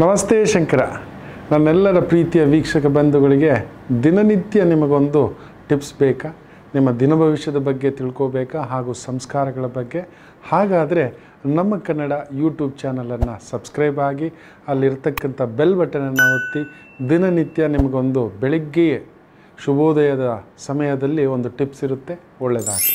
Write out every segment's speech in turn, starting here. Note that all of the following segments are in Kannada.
ನಮಸ್ತೆ ಶಂಕರ ನನ್ನೆಲ್ಲರ ಪ್ರೀತಿಯ ವೀಕ್ಷಕ ಬಂಧುಗಳಿಗೆ ದಿನನಿತ್ಯ ನಿಮಗೊಂದು ಟಿಪ್ಸ್ ಬೇಕಾ ನಿಮ್ಮ ದಿನ ಭವಿಷ್ಯದ ಬಗ್ಗೆ ತಿಳ್ಕೋಬೇಕಾ ಹಾಗೂ ಸಂಸ್ಕಾರಗಳ ಬಗ್ಗೆ ಹಾಗಾದರೆ ನಮ್ಮ ಕನ್ನಡ ಯೂಟ್ಯೂಬ್ ಚಾನಲನ್ನು ಸಬ್ಸ್ಕ್ರೈಬ್ ಆಗಿ ಅಲ್ಲಿರ್ತಕ್ಕಂಥ ಬೆಲ್ ಬಟನನ್ನು ಒತ್ತಿ ದಿನನಿತ್ಯ ನಿಮಗೊಂದು ಬೆಳಿಗ್ಗೆಯೇ ಶುಭೋದಯದ ಸಮಯದಲ್ಲಿ ಒಂದು ಟಿಪ್ಸ್ ಇರುತ್ತೆ ಒಳ್ಳೆಯದಾಗಲಿ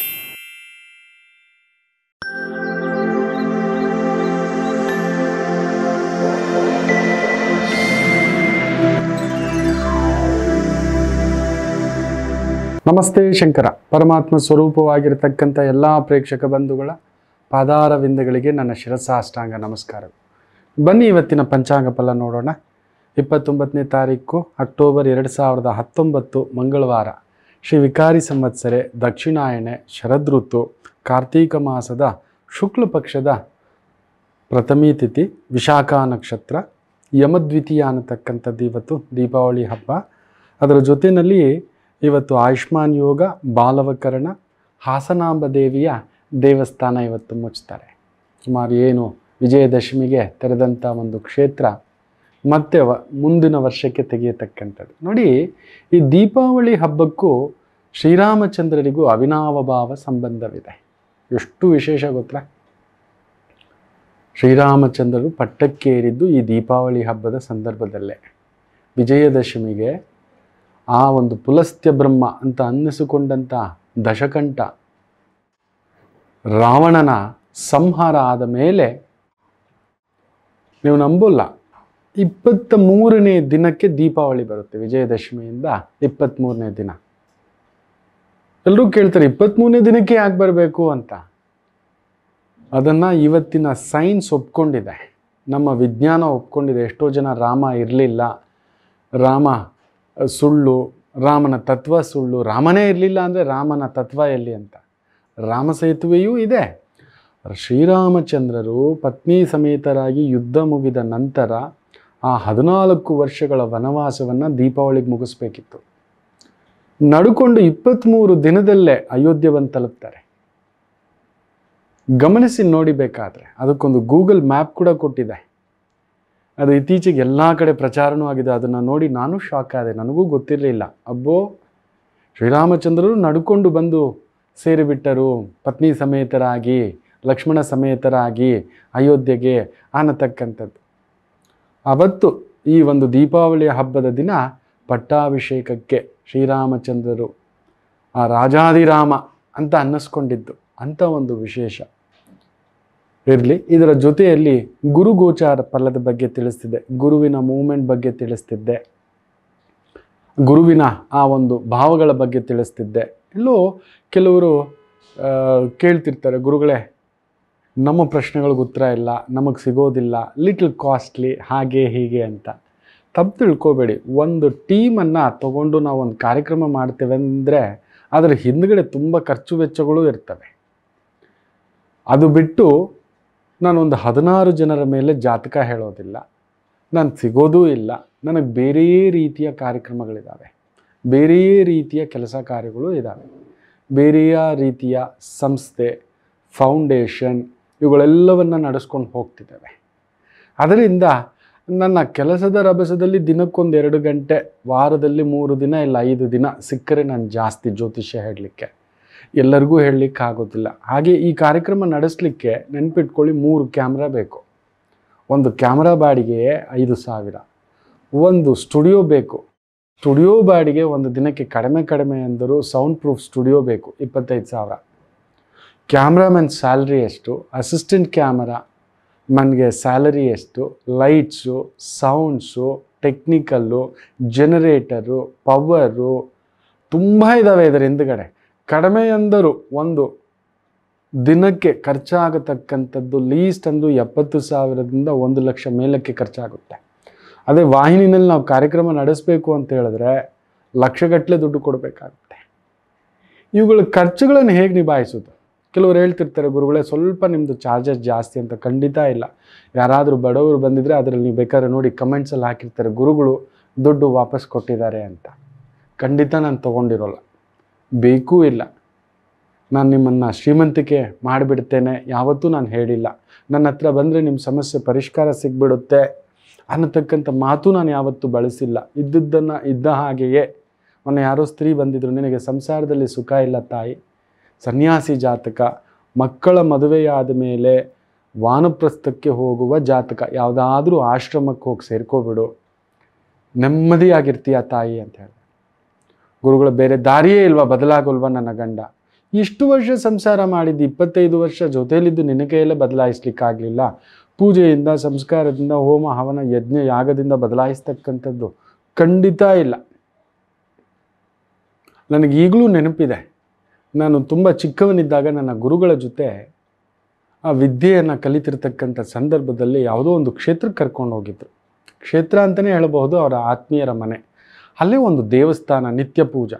ನಮಸ್ತೆ ಶಂಕರ ಪರಮಾತ್ಮ ಸ್ವರೂಪವಾಗಿರತಕ್ಕಂಥ ಎಲ್ಲ ಪ್ರೇಕ್ಷಕ ಬಂಧುಗಳ ಪಾದಾರವಿಂದಗಳಿಗೆ ನನ್ನ ಶಿರಸಾಷ್ಟಾಂಗ ನಮಸ್ಕಾರಗಳು ಬನ್ನಿ ಇವತ್ತಿನ ಪಂಚಾಂಗ ಫಲ ನೋಡೋಣ ಇಪ್ಪತ್ತೊಂಬತ್ತನೇ ತಾರೀಕು ಅಕ್ಟೋಬರ್ ಎರಡು ಸಾವಿರದ ಹತ್ತೊಂಬತ್ತು ಮಂಗಳವಾರ ಶ್ರೀ ವಿಕಾರಿ ಸಂವತ್ಸರೆ ದಕ್ಷಿಣಾಯಣೆ ಶರದೃತು ಕಾರ್ತೀಕ ಮಾಸದ ಶುಕ್ಲ ಪಕ್ಷದ ಪ್ರಥಮಿ ತಿಥಿ ವಿಶಾಖ ನಕ್ಷತ್ರ ಯಮದ್ವಿತೀಯ ಅನ್ನತಕ್ಕಂಥದ್ದು ಇವತ್ತು ದೀಪಾವಳಿ ಹಬ್ಬ ಅದರ ಜೊತೆಯಲ್ಲಿ ಇವತ್ತು ಆಯುಷ್ಮಾನ್ ಯೋಗ ಬಾಲವಕರಣ ಹಾಸನಾಂಬ ದೇವಿಯ ದೇವಸ್ಥಾನ ಇವತ್ತು ಮುಚ್ತಾರೆ ಸುಮಾರು ಏನು ವಿಜಯದಶಮಿಗೆ ತೆರೆದಂಥ ಒಂದು ಕ್ಷೇತ್ರ ಮತ್ತೆ ವ ಮುಂದಿನ ವರ್ಷಕ್ಕೆ ತೆಗೆಯತಕ್ಕಂಥದ್ದು ನೋಡಿ ಈ ದೀಪಾವಳಿ ಹಬ್ಬಕ್ಕೂ ಶ್ರೀರಾಮಚಂದ್ರರಿಗೂ ಅವಿನಾವಭಾವ ಸಂಬಂಧವಿದೆ ಎಷ್ಟು ವಿಶೇಷ ಗೊತ್ತಾ ಶ್ರೀರಾಮಚಂದ್ರರು ಪಟ್ಟಕ್ಕೇರಿದ್ದು ಈ ದೀಪಾವಳಿ ಹಬ್ಬದ ಸಂದರ್ಭದಲ್ಲೇ ವಿಜಯದಶಮಿಗೆ ಆ ಒಂದು ಪುಲಸ್ತ್ಯ ಬ್ರಹ್ಮ ಅಂತ ಅನ್ನಿಸಿಕೊಂಡಂಥ ದಶಕಂಠ ರಾವಣನ ಸಂಹಾರ ಆದ ಮೇಲೆ ನೀವು ನಂಬೋಲ್ಲ ಇಪ್ಪತ್ತ ಮೂರನೇ ದಿನಕ್ಕೆ ದೀಪಾವಳಿ ಬರುತ್ತೆ ವಿಜಯದಶಮಿಯಿಂದ ಇಪ್ಪತ್ತ್ಮೂರನೇ ದಿನ ಎಲ್ಲರೂ ಕೇಳ್ತಾರೆ ಇಪ್ಪತ್ತ್ಮೂರನೇ ದಿನಕ್ಕೆ ಯಾಕೆ ಬರಬೇಕು ಅಂತ ಅದನ್ನು ಇವತ್ತಿನ ಸೈನ್ಸ್ ಒಪ್ಕೊಂಡಿದೆ ನಮ್ಮ ವಿಜ್ಞಾನ ಒಪ್ಕೊಂಡಿದೆ ಎಷ್ಟೋ ಜನ ರಾಮ ಇರಲಿಲ್ಲ ರಾಮ ಸುಳ್ಳು ರಾಮನ ತತ್ವ ಸುಳ್ಳು ರಾಮನೇ ಇರಲಿಲ್ಲ ಅಂದರೆ ರಾಮನ ತತ್ವ ಎಲ್ಲಿ ಅಂತ ರಾಮ ಸೇತುವೆಯೂ ಇದೆ ಶ್ರೀರಾಮಚಂದ್ರರು ಪತ್ನಿ ಸಮೇತರಾಗಿ ಯುದ್ಧ ಮುಗಿದ ನಂತರ ಆ ಹದಿನಾಲ್ಕು ವರ್ಷಗಳ ವನವಾಸವನ್ನು ದೀಪಾವಳಿಗೆ ಮುಗಿಸ್ಬೇಕಿತ್ತು ನಡ್ಕೊಂಡು ಇಪ್ಪತ್ತ್ಮೂರು ದಿನದಲ್ಲೇ ಅಯೋಧ್ಯೆ ಬಂದು ತಲುಪ್ತಾರೆ ಗಮನಿಸಿ ನೋಡಿಬೇಕಾದ್ರೆ ಅದಕ್ಕೊಂದು ಗೂಗಲ್ ಮ್ಯಾಪ್ ಕೂಡ ಕೊಟ್ಟಿದೆ ಅದು ಇತ್ತೀಚೆಗೆ ಎಲ್ಲ ಕಡೆ ಪ್ರಚಾರನೂ ಆಗಿದೆ ಅದನ್ನು ನೋಡಿ ನಾನು ಶಾಕ್ ಆದೆ ನನಗೂ ಗೊತ್ತಿರಲಿಲ್ಲ ಅಬ್ಬೋ ಶ್ರೀರಾಮಚಂದ್ರರು ನಡ್ಕೊಂಡು ಬಂದು ಸೇರಿಬಿಟ್ಟರು ಪತ್ನಿ ಸಮೇತರಾಗಿ ಲಕ್ಷ್ಮಣ ಸಮೇತರಾಗಿ ಅಯೋಧ್ಯೆಗೆ ಅನ್ನತಕ್ಕಂಥದ್ದು ಅವತ್ತು ಈ ಒಂದು ದೀಪಾವಳಿಯ ಹಬ್ಬದ ದಿನ ಪಟ್ಟಾಭಿಷೇಕಕ್ಕೆ ಶ್ರೀರಾಮಚಂದ್ರರು ಆ ರಾಜಾದಿರಾಮ ಅಂತ ಅನ್ನಿಸ್ಕೊಂಡಿದ್ದು ಅಂಥ ಒಂದು ವಿಶೇಷ ಇರಲಿ ಇದರ ಜೊತೆಯಲ್ಲಿ ಗುರು ಗೋಚಾರ ಫಲದ ಬಗ್ಗೆ ತಿಳಿಸ್ತಿದ್ದೆ ಗುರುವಿನ ಮೂಮೆಂಟ್ ಬಗ್ಗೆ ತಿಳಿಸ್ತಿದ್ದೆ ಗುರುವಿನ ಆ ಒಂದು ಭಾವಗಳ ಬಗ್ಗೆ ತಿಳಿಸ್ತಿದ್ದೆ ಎಲ್ಲೋ ಕೆಲವರು ಆ, ಕೇಳ್ತಿರ್ತಾರೆ ಗುರುಗಳೇ ನಮ್ಮ ಪ್ರಶ್ನೆಗಳಿಗೆ ಉತ್ತರ ಇಲ್ಲ ನಮಗೆ ಸಿಗೋದಿಲ್ಲ ಲಿಟಲ್ ಕಾಸ್ಟ್ಲಿ ಹಾಗೆ ಹೀಗೆ ಅಂತ ತಪ್ಪು ತಿಳ್ಕೊಬೇಡಿ ಒಂದು ಟೀಮನ್ನು ತಗೊಂಡು ನಾವು ಒಂದು ಕಾರ್ಯಕ್ರಮ ಮಾಡ್ತೇವೆ ಅಂದರೆ ಅದರ ಹಿಂದ್ಗಡೆ ತುಂಬ ಖರ್ಚು ವೆಚ್ಚಗಳು ಇರ್ತವೆ ಅದು ಬಿಟ್ಟು ನಾನೊಂದು ಹದಿನಾರು ಜನರ ಮೇಲೆ ಜಾತಕ ಹೇಳೋದಿಲ್ಲ ನಾನು ಸಿಗೋದೂ ಇಲ್ಲ ನನಗೆ ಬೇರೆ ರೀತಿಯ ಕಾರ್ಯಕ್ರಮಗಳಿದ್ದಾವೆ ಬೇರೆ ರೀತಿಯ ಕೆಲಸ ಕಾರ್ಯಗಳು ಇದ್ದಾವೆ ಬೇರೆಯ ರೀತಿಯ ಸಂಸ್ಥೆ ಫೌಂಡೇಶನ್ ಇವುಗಳೆಲ್ಲವನ್ನು ನಡೆಸ್ಕೊಂಡು ಹೋಗ್ತಿದ್ದಾವೆ ಅದರಿಂದ ನನ್ನ ಕೆಲಸದ ರಭಸದಲ್ಲಿ ದಿನಕ್ಕೊಂದು ಎರಡು ಗಂಟೆ ವಾರದಲ್ಲಿ ಮೂರು ದಿನ ಇಲ್ಲ ಐದು ದಿನ ಸಿಕ್ಕರೆ ನಾನು ಜಾಸ್ತಿ ಜ್ಯೋತಿಷ್ಯ ಹೇಳಲಿಕ್ಕೆ ಎಲ್ಲರಿಗೂ ಹೇಳಲಿಕ್ಕೆ ಆಗೋದಿಲ್ಲ ಹಾಗೆ ಈ ಕಾರ್ಯಕ್ರಮ ನಡೆಸಲಿಕ್ಕೆ ನೆನ್ಪಿಟ್ಕೊಳ್ಳಿ ಮೂರು ಕ್ಯಾಮ್ರಾ ಬೇಕು ಒಂದು ಕ್ಯಾಮ್ರಾ ಬಾಡಿಗೆ ಐದು ಸಾವಿರ ಒಂದು ಸ್ಟುಡಿಯೋ ಬೇಕು ಸ್ಟುಡಿಯೋ ಬಾಡಿಗೆ ಒಂದು ದಿನಕ್ಕೆ ಕಡಿಮೆ ಕಡಿಮೆ ಅಂದರೂ ಸೌಂಡ್ ಪ್ರೂಫ್ ಸ್ಟುಡಿಯೋ ಬೇಕು ಇಪ್ಪತ್ತೈದು ಸಾವಿರ ಕ್ಯಾಮ್ರಾಮನ್ ಸ್ಯಾಲ್ರಿ ಎಷ್ಟು ಅಸಿಸ್ಟೆಂಟ್ ಕ್ಯಾಮರಾ ಮನ್ಗೆ ಸ್ಯಾಲರಿ ಎಷ್ಟು lights sounds technical generator power ತುಂಬ ಇದ್ದಾವೆ ಇದರ ಹಿಂದುಗಡೆ ಕಡಿಮೆ ಅಂದರೂ ಒಂದು ದಿನಕ್ಕೆ ಖರ್ಚಾಗತಕ್ಕಂಥದ್ದು ಲೀಸ್ಟ್ ಅಂದು ಎಪ್ಪತ್ತು ಸಾವಿರದಿಂದ ಒಂದು ಲಕ್ಷ ಮೇಲಕ್ಕೆ ಖರ್ಚಾಗುತ್ತೆ ಅದೇ ವಾಹಿನಿನಲ್ಲಿ ನಾವು ಕಾರ್ಯಕ್ರಮ ನಡೆಸಬೇಕು ಅಂತ ಹೇಳಿದ್ರೆ ಲಕ್ಷಗಟ್ಟಲೆ ದುಡ್ಡು ಕೊಡಬೇಕಾಗುತ್ತೆ ಇವುಗಳ ಖರ್ಚುಗಳನ್ನು ಹೇಗೆ ನಿಭಾಯಿಸೋದು ಕೆಲವರು ಹೇಳ್ತಿರ್ತಾರೆ ಗುರುಗಳೇ ಸ್ವಲ್ಪ ನಿಮ್ಮದು ಚಾರ್ಜಸ್ ಜಾಸ್ತಿ ಅಂತ ಖಂಡಿತ ಇಲ್ಲ ಯಾರಾದರೂ ಬಡವರು ಬಂದಿದ್ದರೆ ಅದರಲ್ಲಿ ನೀವು ಬೇಕಾದ್ರೆ ನೋಡಿ ಕಮೆಂಟ್ಸಲ್ಲಿ ಹಾಕಿರ್ತಾರೆ ಗುರುಗಳು ದುಡ್ಡು ವಾಪಸ್ ಕೊಟ್ಟಿದ್ದಾರೆ ಅಂತ ಖಂಡಿತ ನಾನು ತೊಗೊಂಡಿರೋಲ್ಲ ಬೇಕೂ ಇಲ್ಲ ನಾನು ನಿಮ್ಮನ್ನು ಶ್ರೀಮಂತಿಕೆ ಮಾಡಿಬಿಡ್ತೇನೆ ಯಾವತ್ತೂ ನಾನು ಹೇಳಿಲ್ಲ ನನ್ನ ಹತ್ರ ಬಂದರೆ ನಿಮ್ಮ ಸಮಸ್ಯೆ ಪರಿಷ್ಕಾರ ಸಿಗ್ಬಿಡುತ್ತೆ ಅನ್ನತಕ್ಕಂಥ ಮಾತು ನಾನು ಯಾವತ್ತೂ ಬಳಸಿಲ್ಲ ಇದ್ದದ್ದನ್ನು ಇದ್ದ ಹಾಗೆಯೇ ಮೊನ್ನೆ ಯಾರೋ ಸ್ತ್ರೀ ಬಂದಿದ್ರು ನಿನಗೆ ಸಂಸಾರದಲ್ಲಿ ಸುಖ ಇಲ್ಲ ತಾಯಿ ಸನ್ಯಾಸಿ ಜಾತಕ ಮಕ್ಕಳ ಮದುವೆಯಾದ ಮೇಲೆ ವಾನಪ್ರಸ್ಥಕ್ಕೆ ಹೋಗುವ ಜಾತಕ ಯಾವುದಾದ್ರೂ ಆಶ್ರಮಕ್ಕೆ ಹೋಗಿ ಸೇರ್ಕೋಬಿಡು ನೆಮ್ಮದಿಯಾಗಿರ್ತೀಯ ತಾಯಿ ಅಂತ ಹೇಳಿದೆ ಗುರುಗಳ ಬೇರೆ ದಾರಿಯೇ ಇಲ್ವಾ ಬದಲಾಗೋಲ್ವಾ ನನ್ನ ಗಂಡ ಇಷ್ಟು ವರ್ಷ ಸಂಸಾರ ಮಾಡಿದ್ದು ಇಪ್ಪತ್ತೈದು ವರ್ಷ ಜೊತೆಯಲ್ಲಿದ್ದು ನಿನ್ನ ಕೈಯಲ್ಲೇ ಬದಲಾಯಿಸ್ಲಿಕ್ಕಾಗಲಿಲ್ಲ ಪೂಜೆಯಿಂದ ಸಂಸ್ಕಾರದಿಂದ ಹೋಮ ಹವನ ಯಜ್ಞ ಯಾಗದಿಂದ ಬದಲಾಯಿಸ್ತಕ್ಕಂಥದ್ದು ಖಂಡಿತ ಇಲ್ಲ ನನಗೆ ಈಗಲೂ ನೆನಪಿದೆ ನಾನು ತುಂಬ ಚಿಕ್ಕವನಿದ್ದಾಗ ನನ್ನ ಗುರುಗಳ ಜೊತೆ ಆ ವಿದ್ಯೆಯನ್ನು ಕಲಿತಿರ್ತಕ್ಕಂಥ ಸಂದರ್ಭದಲ್ಲಿ ಯಾವುದೋ ಒಂದು ಕ್ಷೇತ್ರಕ್ಕೆ ಕರ್ಕೊಂಡು ಹೋಗಿದ್ರು ಕ್ಷೇತ್ರ ಅಂತಲೇ ಹೇಳಬಹುದು ಅವರ ಆತ್ಮೀಯರ ಮನೆ ಅಲ್ಲೇ ಒಂದು ದೇವಸ್ಥಾನ ನಿತ್ಯ ಪೂಜಾ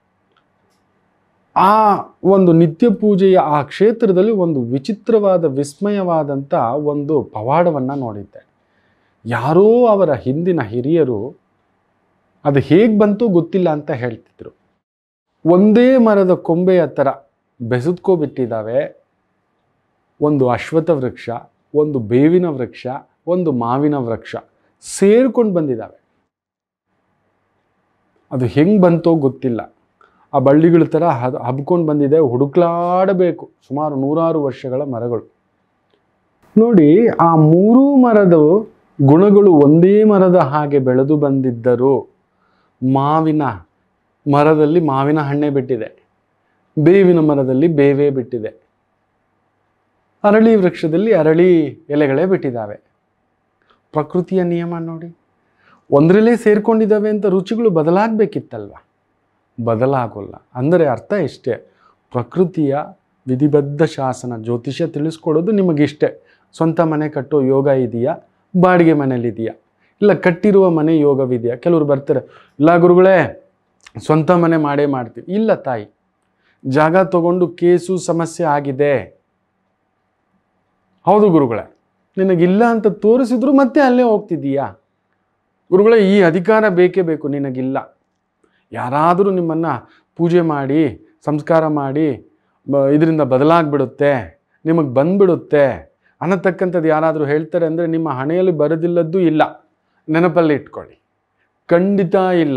ಆ ಒಂದು ನಿತ್ಯ ಪೂಜೆಯ ಆ ಕ್ಷೇತ್ರದಲ್ಲಿ ಒಂದು ವಿಚಿತ್ರವಾದ ವಿಸ್ಮಯವಾದಂಥ ಒಂದು ಪವಾಡವನ್ನು ನೋಡಿದ್ದೆ ಯಾರೋ ಅವರ ಹಿಂದಿನ ಹಿರಿಯರು ಅದು ಹೇಗೆ ಬಂತು ಗೊತ್ತಿಲ್ಲ ಅಂತ ಹೇಳ್ತಿದ್ರು ಒಂದೇ ಮರದ ಕೊಂಬೆಯ ಥರ ಬೆಸೆದ್ಕೋಬಿಟ್ಟಿದ್ದಾವೆ ಒಂದು ಅಶ್ವತ್ಥ ವೃಕ್ಷ ಒಂದು ಬೇವಿನ ವೃಕ್ಷ ಒಂದು ಮಾವಿನ ವೃಕ್ಷ ಸೇರ್ಕೊಂಡು ಬಂದಿದ್ದಾವೆ ಅದು ಹೆಂಗೆ ಬಂತೋ ಗೊತ್ತಿಲ್ಲ ಆ ಬಳ್ಳಿಗಳ ಥರ ಹದ್ ಹಬ್ಕೊಂಡು ಬಂದಿದೆ ಹುಡುಕ್ಲಾಡಬೇಕು ಸುಮಾರು ನೂರಾರು ವರ್ಷಗಳ ಮರಗಳು ನೋಡಿ ಆ ಮೂರೂ ಮರದ ಗುಣಗಳು ಒಂದೇ ಮರದ ಹಾಗೆ ಬೆಳೆದು ಬಂದಿದ್ದರೂ ಮಾವಿನ ಮರದಲ್ಲಿ ಮಾವಿನ ಹಣ್ಣೆ ಬಿಟ್ಟಿದೆ ಬೇವಿನ ಮರದಲ್ಲಿ ಬೇವೇ ಬಿಟ್ಟಿದೆ ಅರಳಿ ವೃಕ್ಷದಲ್ಲಿ ಅರಳಿ ಎಲೆಗಳೇ ಬಿಟ್ಟಿದ್ದಾವೆ ಪ್ರಕೃತಿಯ ನಿಯಮ ನೋಡಿ ಒಂದರಲ್ಲೇ ಸೇರ್ಕೊಂಡಿದ್ದಾವೆ ಅಂತ ರುಚಿಗಳು ಬದಲಾಗಬೇಕಿತ್ತಲ್ವ ಬದಲಾಗೋಲ್ಲ ಅಂದರೆ ಅರ್ಥ ಇಷ್ಟೇ ಪ್ರಕೃತಿಯ ವಿಧಿಬದ್ಧ ಶಾಸನ ಜ್ಯೋತಿಷ್ಯ ತಿಳಿಸ್ಕೊಡೋದು ನಿಮಗಿಷ್ಟೇ ಸ್ವಂತ ಮನೆ ಕಟ್ಟೋ ಯೋಗ ಇದೆಯಾ ಬಾಡಿಗೆ ಮನೇಲಿದೆಯಾ ಇಲ್ಲ ಕಟ್ಟಿರುವ ಮನೆ ಯೋಗವಿದೆಯಾ ಕೆಲವರು ಬರ್ತಾರೆ ಇಲ್ಲ ಗುರುಗಳೇ ಸ್ವಂತ ಮನೆ ಮಾಡೇ ಮಾಡ್ತೀವಿ ಇಲ್ಲ ತಾಯಿ ಜಾಗ ತಗೊಂಡು ಕೇಸು ಸಮಸ್ಯೆ ಆಗಿದೆ ಹೌದು ಗುರುಗಳೇ ನಿನಗಿಲ್ಲ ಅಂತ ತೋರಿಸಿದ್ರು ಮತ್ತೆ ಅಲ್ಲೇ ಹೋಗ್ತಿದ್ದೀಯಾ ಗುರುಗಳೇ ಈ ಅಧಿಕಾರ ಬೇಕೇ ಬೇಕು ನಿನಗಿಲ್ಲ ಯಾರಾದರೂ ನಿಮ್ಮನ್ನು ಪೂಜೆ ಮಾಡಿ ಸಂಸ್ಕಾರ ಮಾಡಿ ಇದರಿಂದ ಬದಲಾಗ್ಬಿಡುತ್ತೆ ನಿಮಗೆ ಬಂದ್ಬಿಡುತ್ತೆ ಅನ್ನತಕ್ಕಂಥದ್ದು ಯಾರಾದರೂ ಹೇಳ್ತಾರೆ ಅಂದರೆ ನಿಮ್ಮ ಹಣೆಯಲ್ಲಿ ಬರೋದಿಲ್ಲದ್ದು ಇಲ್ಲ ನೆನಪಲ್ಲಿ ಇಟ್ಕೊಳ್ಳಿ ಖಂಡಿತ ಇಲ್ಲ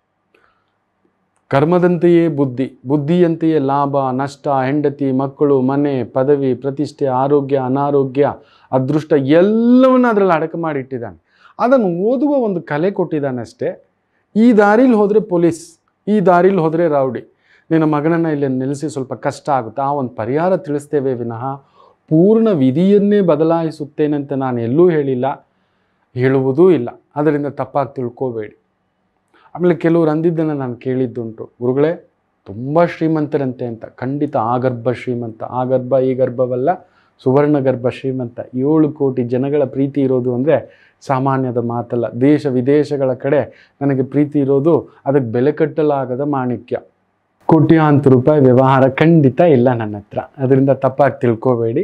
ಕರ್ಮದಂತೆಯೇ ಬುದ್ಧಿ ಬುದ್ಧಿಯಂತೆಯೇ ಲಾಭ ನಷ್ಟ ಹೆಂಡತಿ ಮಕ್ಕಳು ಮನೆ ಪದವಿ ಪ್ರತಿಷ್ಠೆ ಆರೋಗ್ಯ ಅನಾರೋಗ್ಯ ಅದೃಷ್ಟ ಎಲ್ಲವನ್ನ ಅದರಲ್ಲಿ ಅಡಕ ಮಾಡಿಟ್ಟಿದ್ದಾನೆ ಅದನ್ನು ಓದುವ ಒಂದು ಕಲೆ ಕೊಟ್ಟಿದ್ದಾನೆ ಅಷ್ಟೇ ಈ ದಾರಿಲಿ ಹೋದರೆ ಪೊಲೀಸ್ ಈ ದಾರಿಲಿ ಹೋದರೆ ರೌಡಿ ನಿನ್ನ ಮಗನನ್ನು ಇಲ್ಲಿ ನಿಲ್ಲಿಸಿ ಸ್ವಲ್ಪ ಕಷ್ಟ ಆಗುತ್ತೆ ಆ ಒಂದು ಪರಿಹಾರ ತಿಳಿಸ್ತೇವೆ ವಿನಃ ಪೂರ್ಣ ವಿಧಿಯನ್ನೇ ಬದಲಾಯಿಸುತ್ತೇನಂತ ನಾನು ಎಲ್ಲೂ ಹೇಳಿಲ್ಲ ಹೇಳುವುದೂ ಇಲ್ಲ ಅದರಿಂದ ತಪ್ಪಾಗಿ ತಿಳ್ಕೋಬೇಡಿ ಆಮೇಲೆ ಕೆಲವರು ಅಂದಿದ್ದನ್ನು ನಾನು ಕೇಳಿದ್ದುಂಟು ಗುರುಗಳೇ ತುಂಬ ಶ್ರೀಮಂತರಂತೆ ಅಂತ ಖಂಡಿತ ಆ ಗರ್ಭ ಶ್ರೀಮಂತ ಆ ಗರ್ಭ ಈ ಗರ್ಭವಲ್ಲ ಸುವರ್ಣ ಗರ್ಭ ಶ್ರೀಮಂತ ಏಳು ಕೋಟಿ ಜನಗಳ ಪ್ರೀತಿ ಇರೋದು ಅಂದರೆ ಸಾಮಾನ್ಯದ ಮಾತಲ್ಲ ದೇಶ ವಿದೇಶಗಳ ಕಡೆ ನನಗೆ ಪ್ರೀತಿ ಇರೋದು ಅದಕ್ಕೆ ಬೆಲೆ ಕಟ್ಟಲಾಗದ ಮಾಣಿಕ್ಯ ಕೋಟ್ಯಾಂತರ ರೂಪಾಯಿ ವ್ಯವಹಾರ ಖಂಡಿತ ಇಲ್ಲ ನನ್ನ ಹತ್ರ ಅದರಿಂದ ತಪ್ಪಾಗಿ ತಿಳ್ಕೋಬೇಡಿ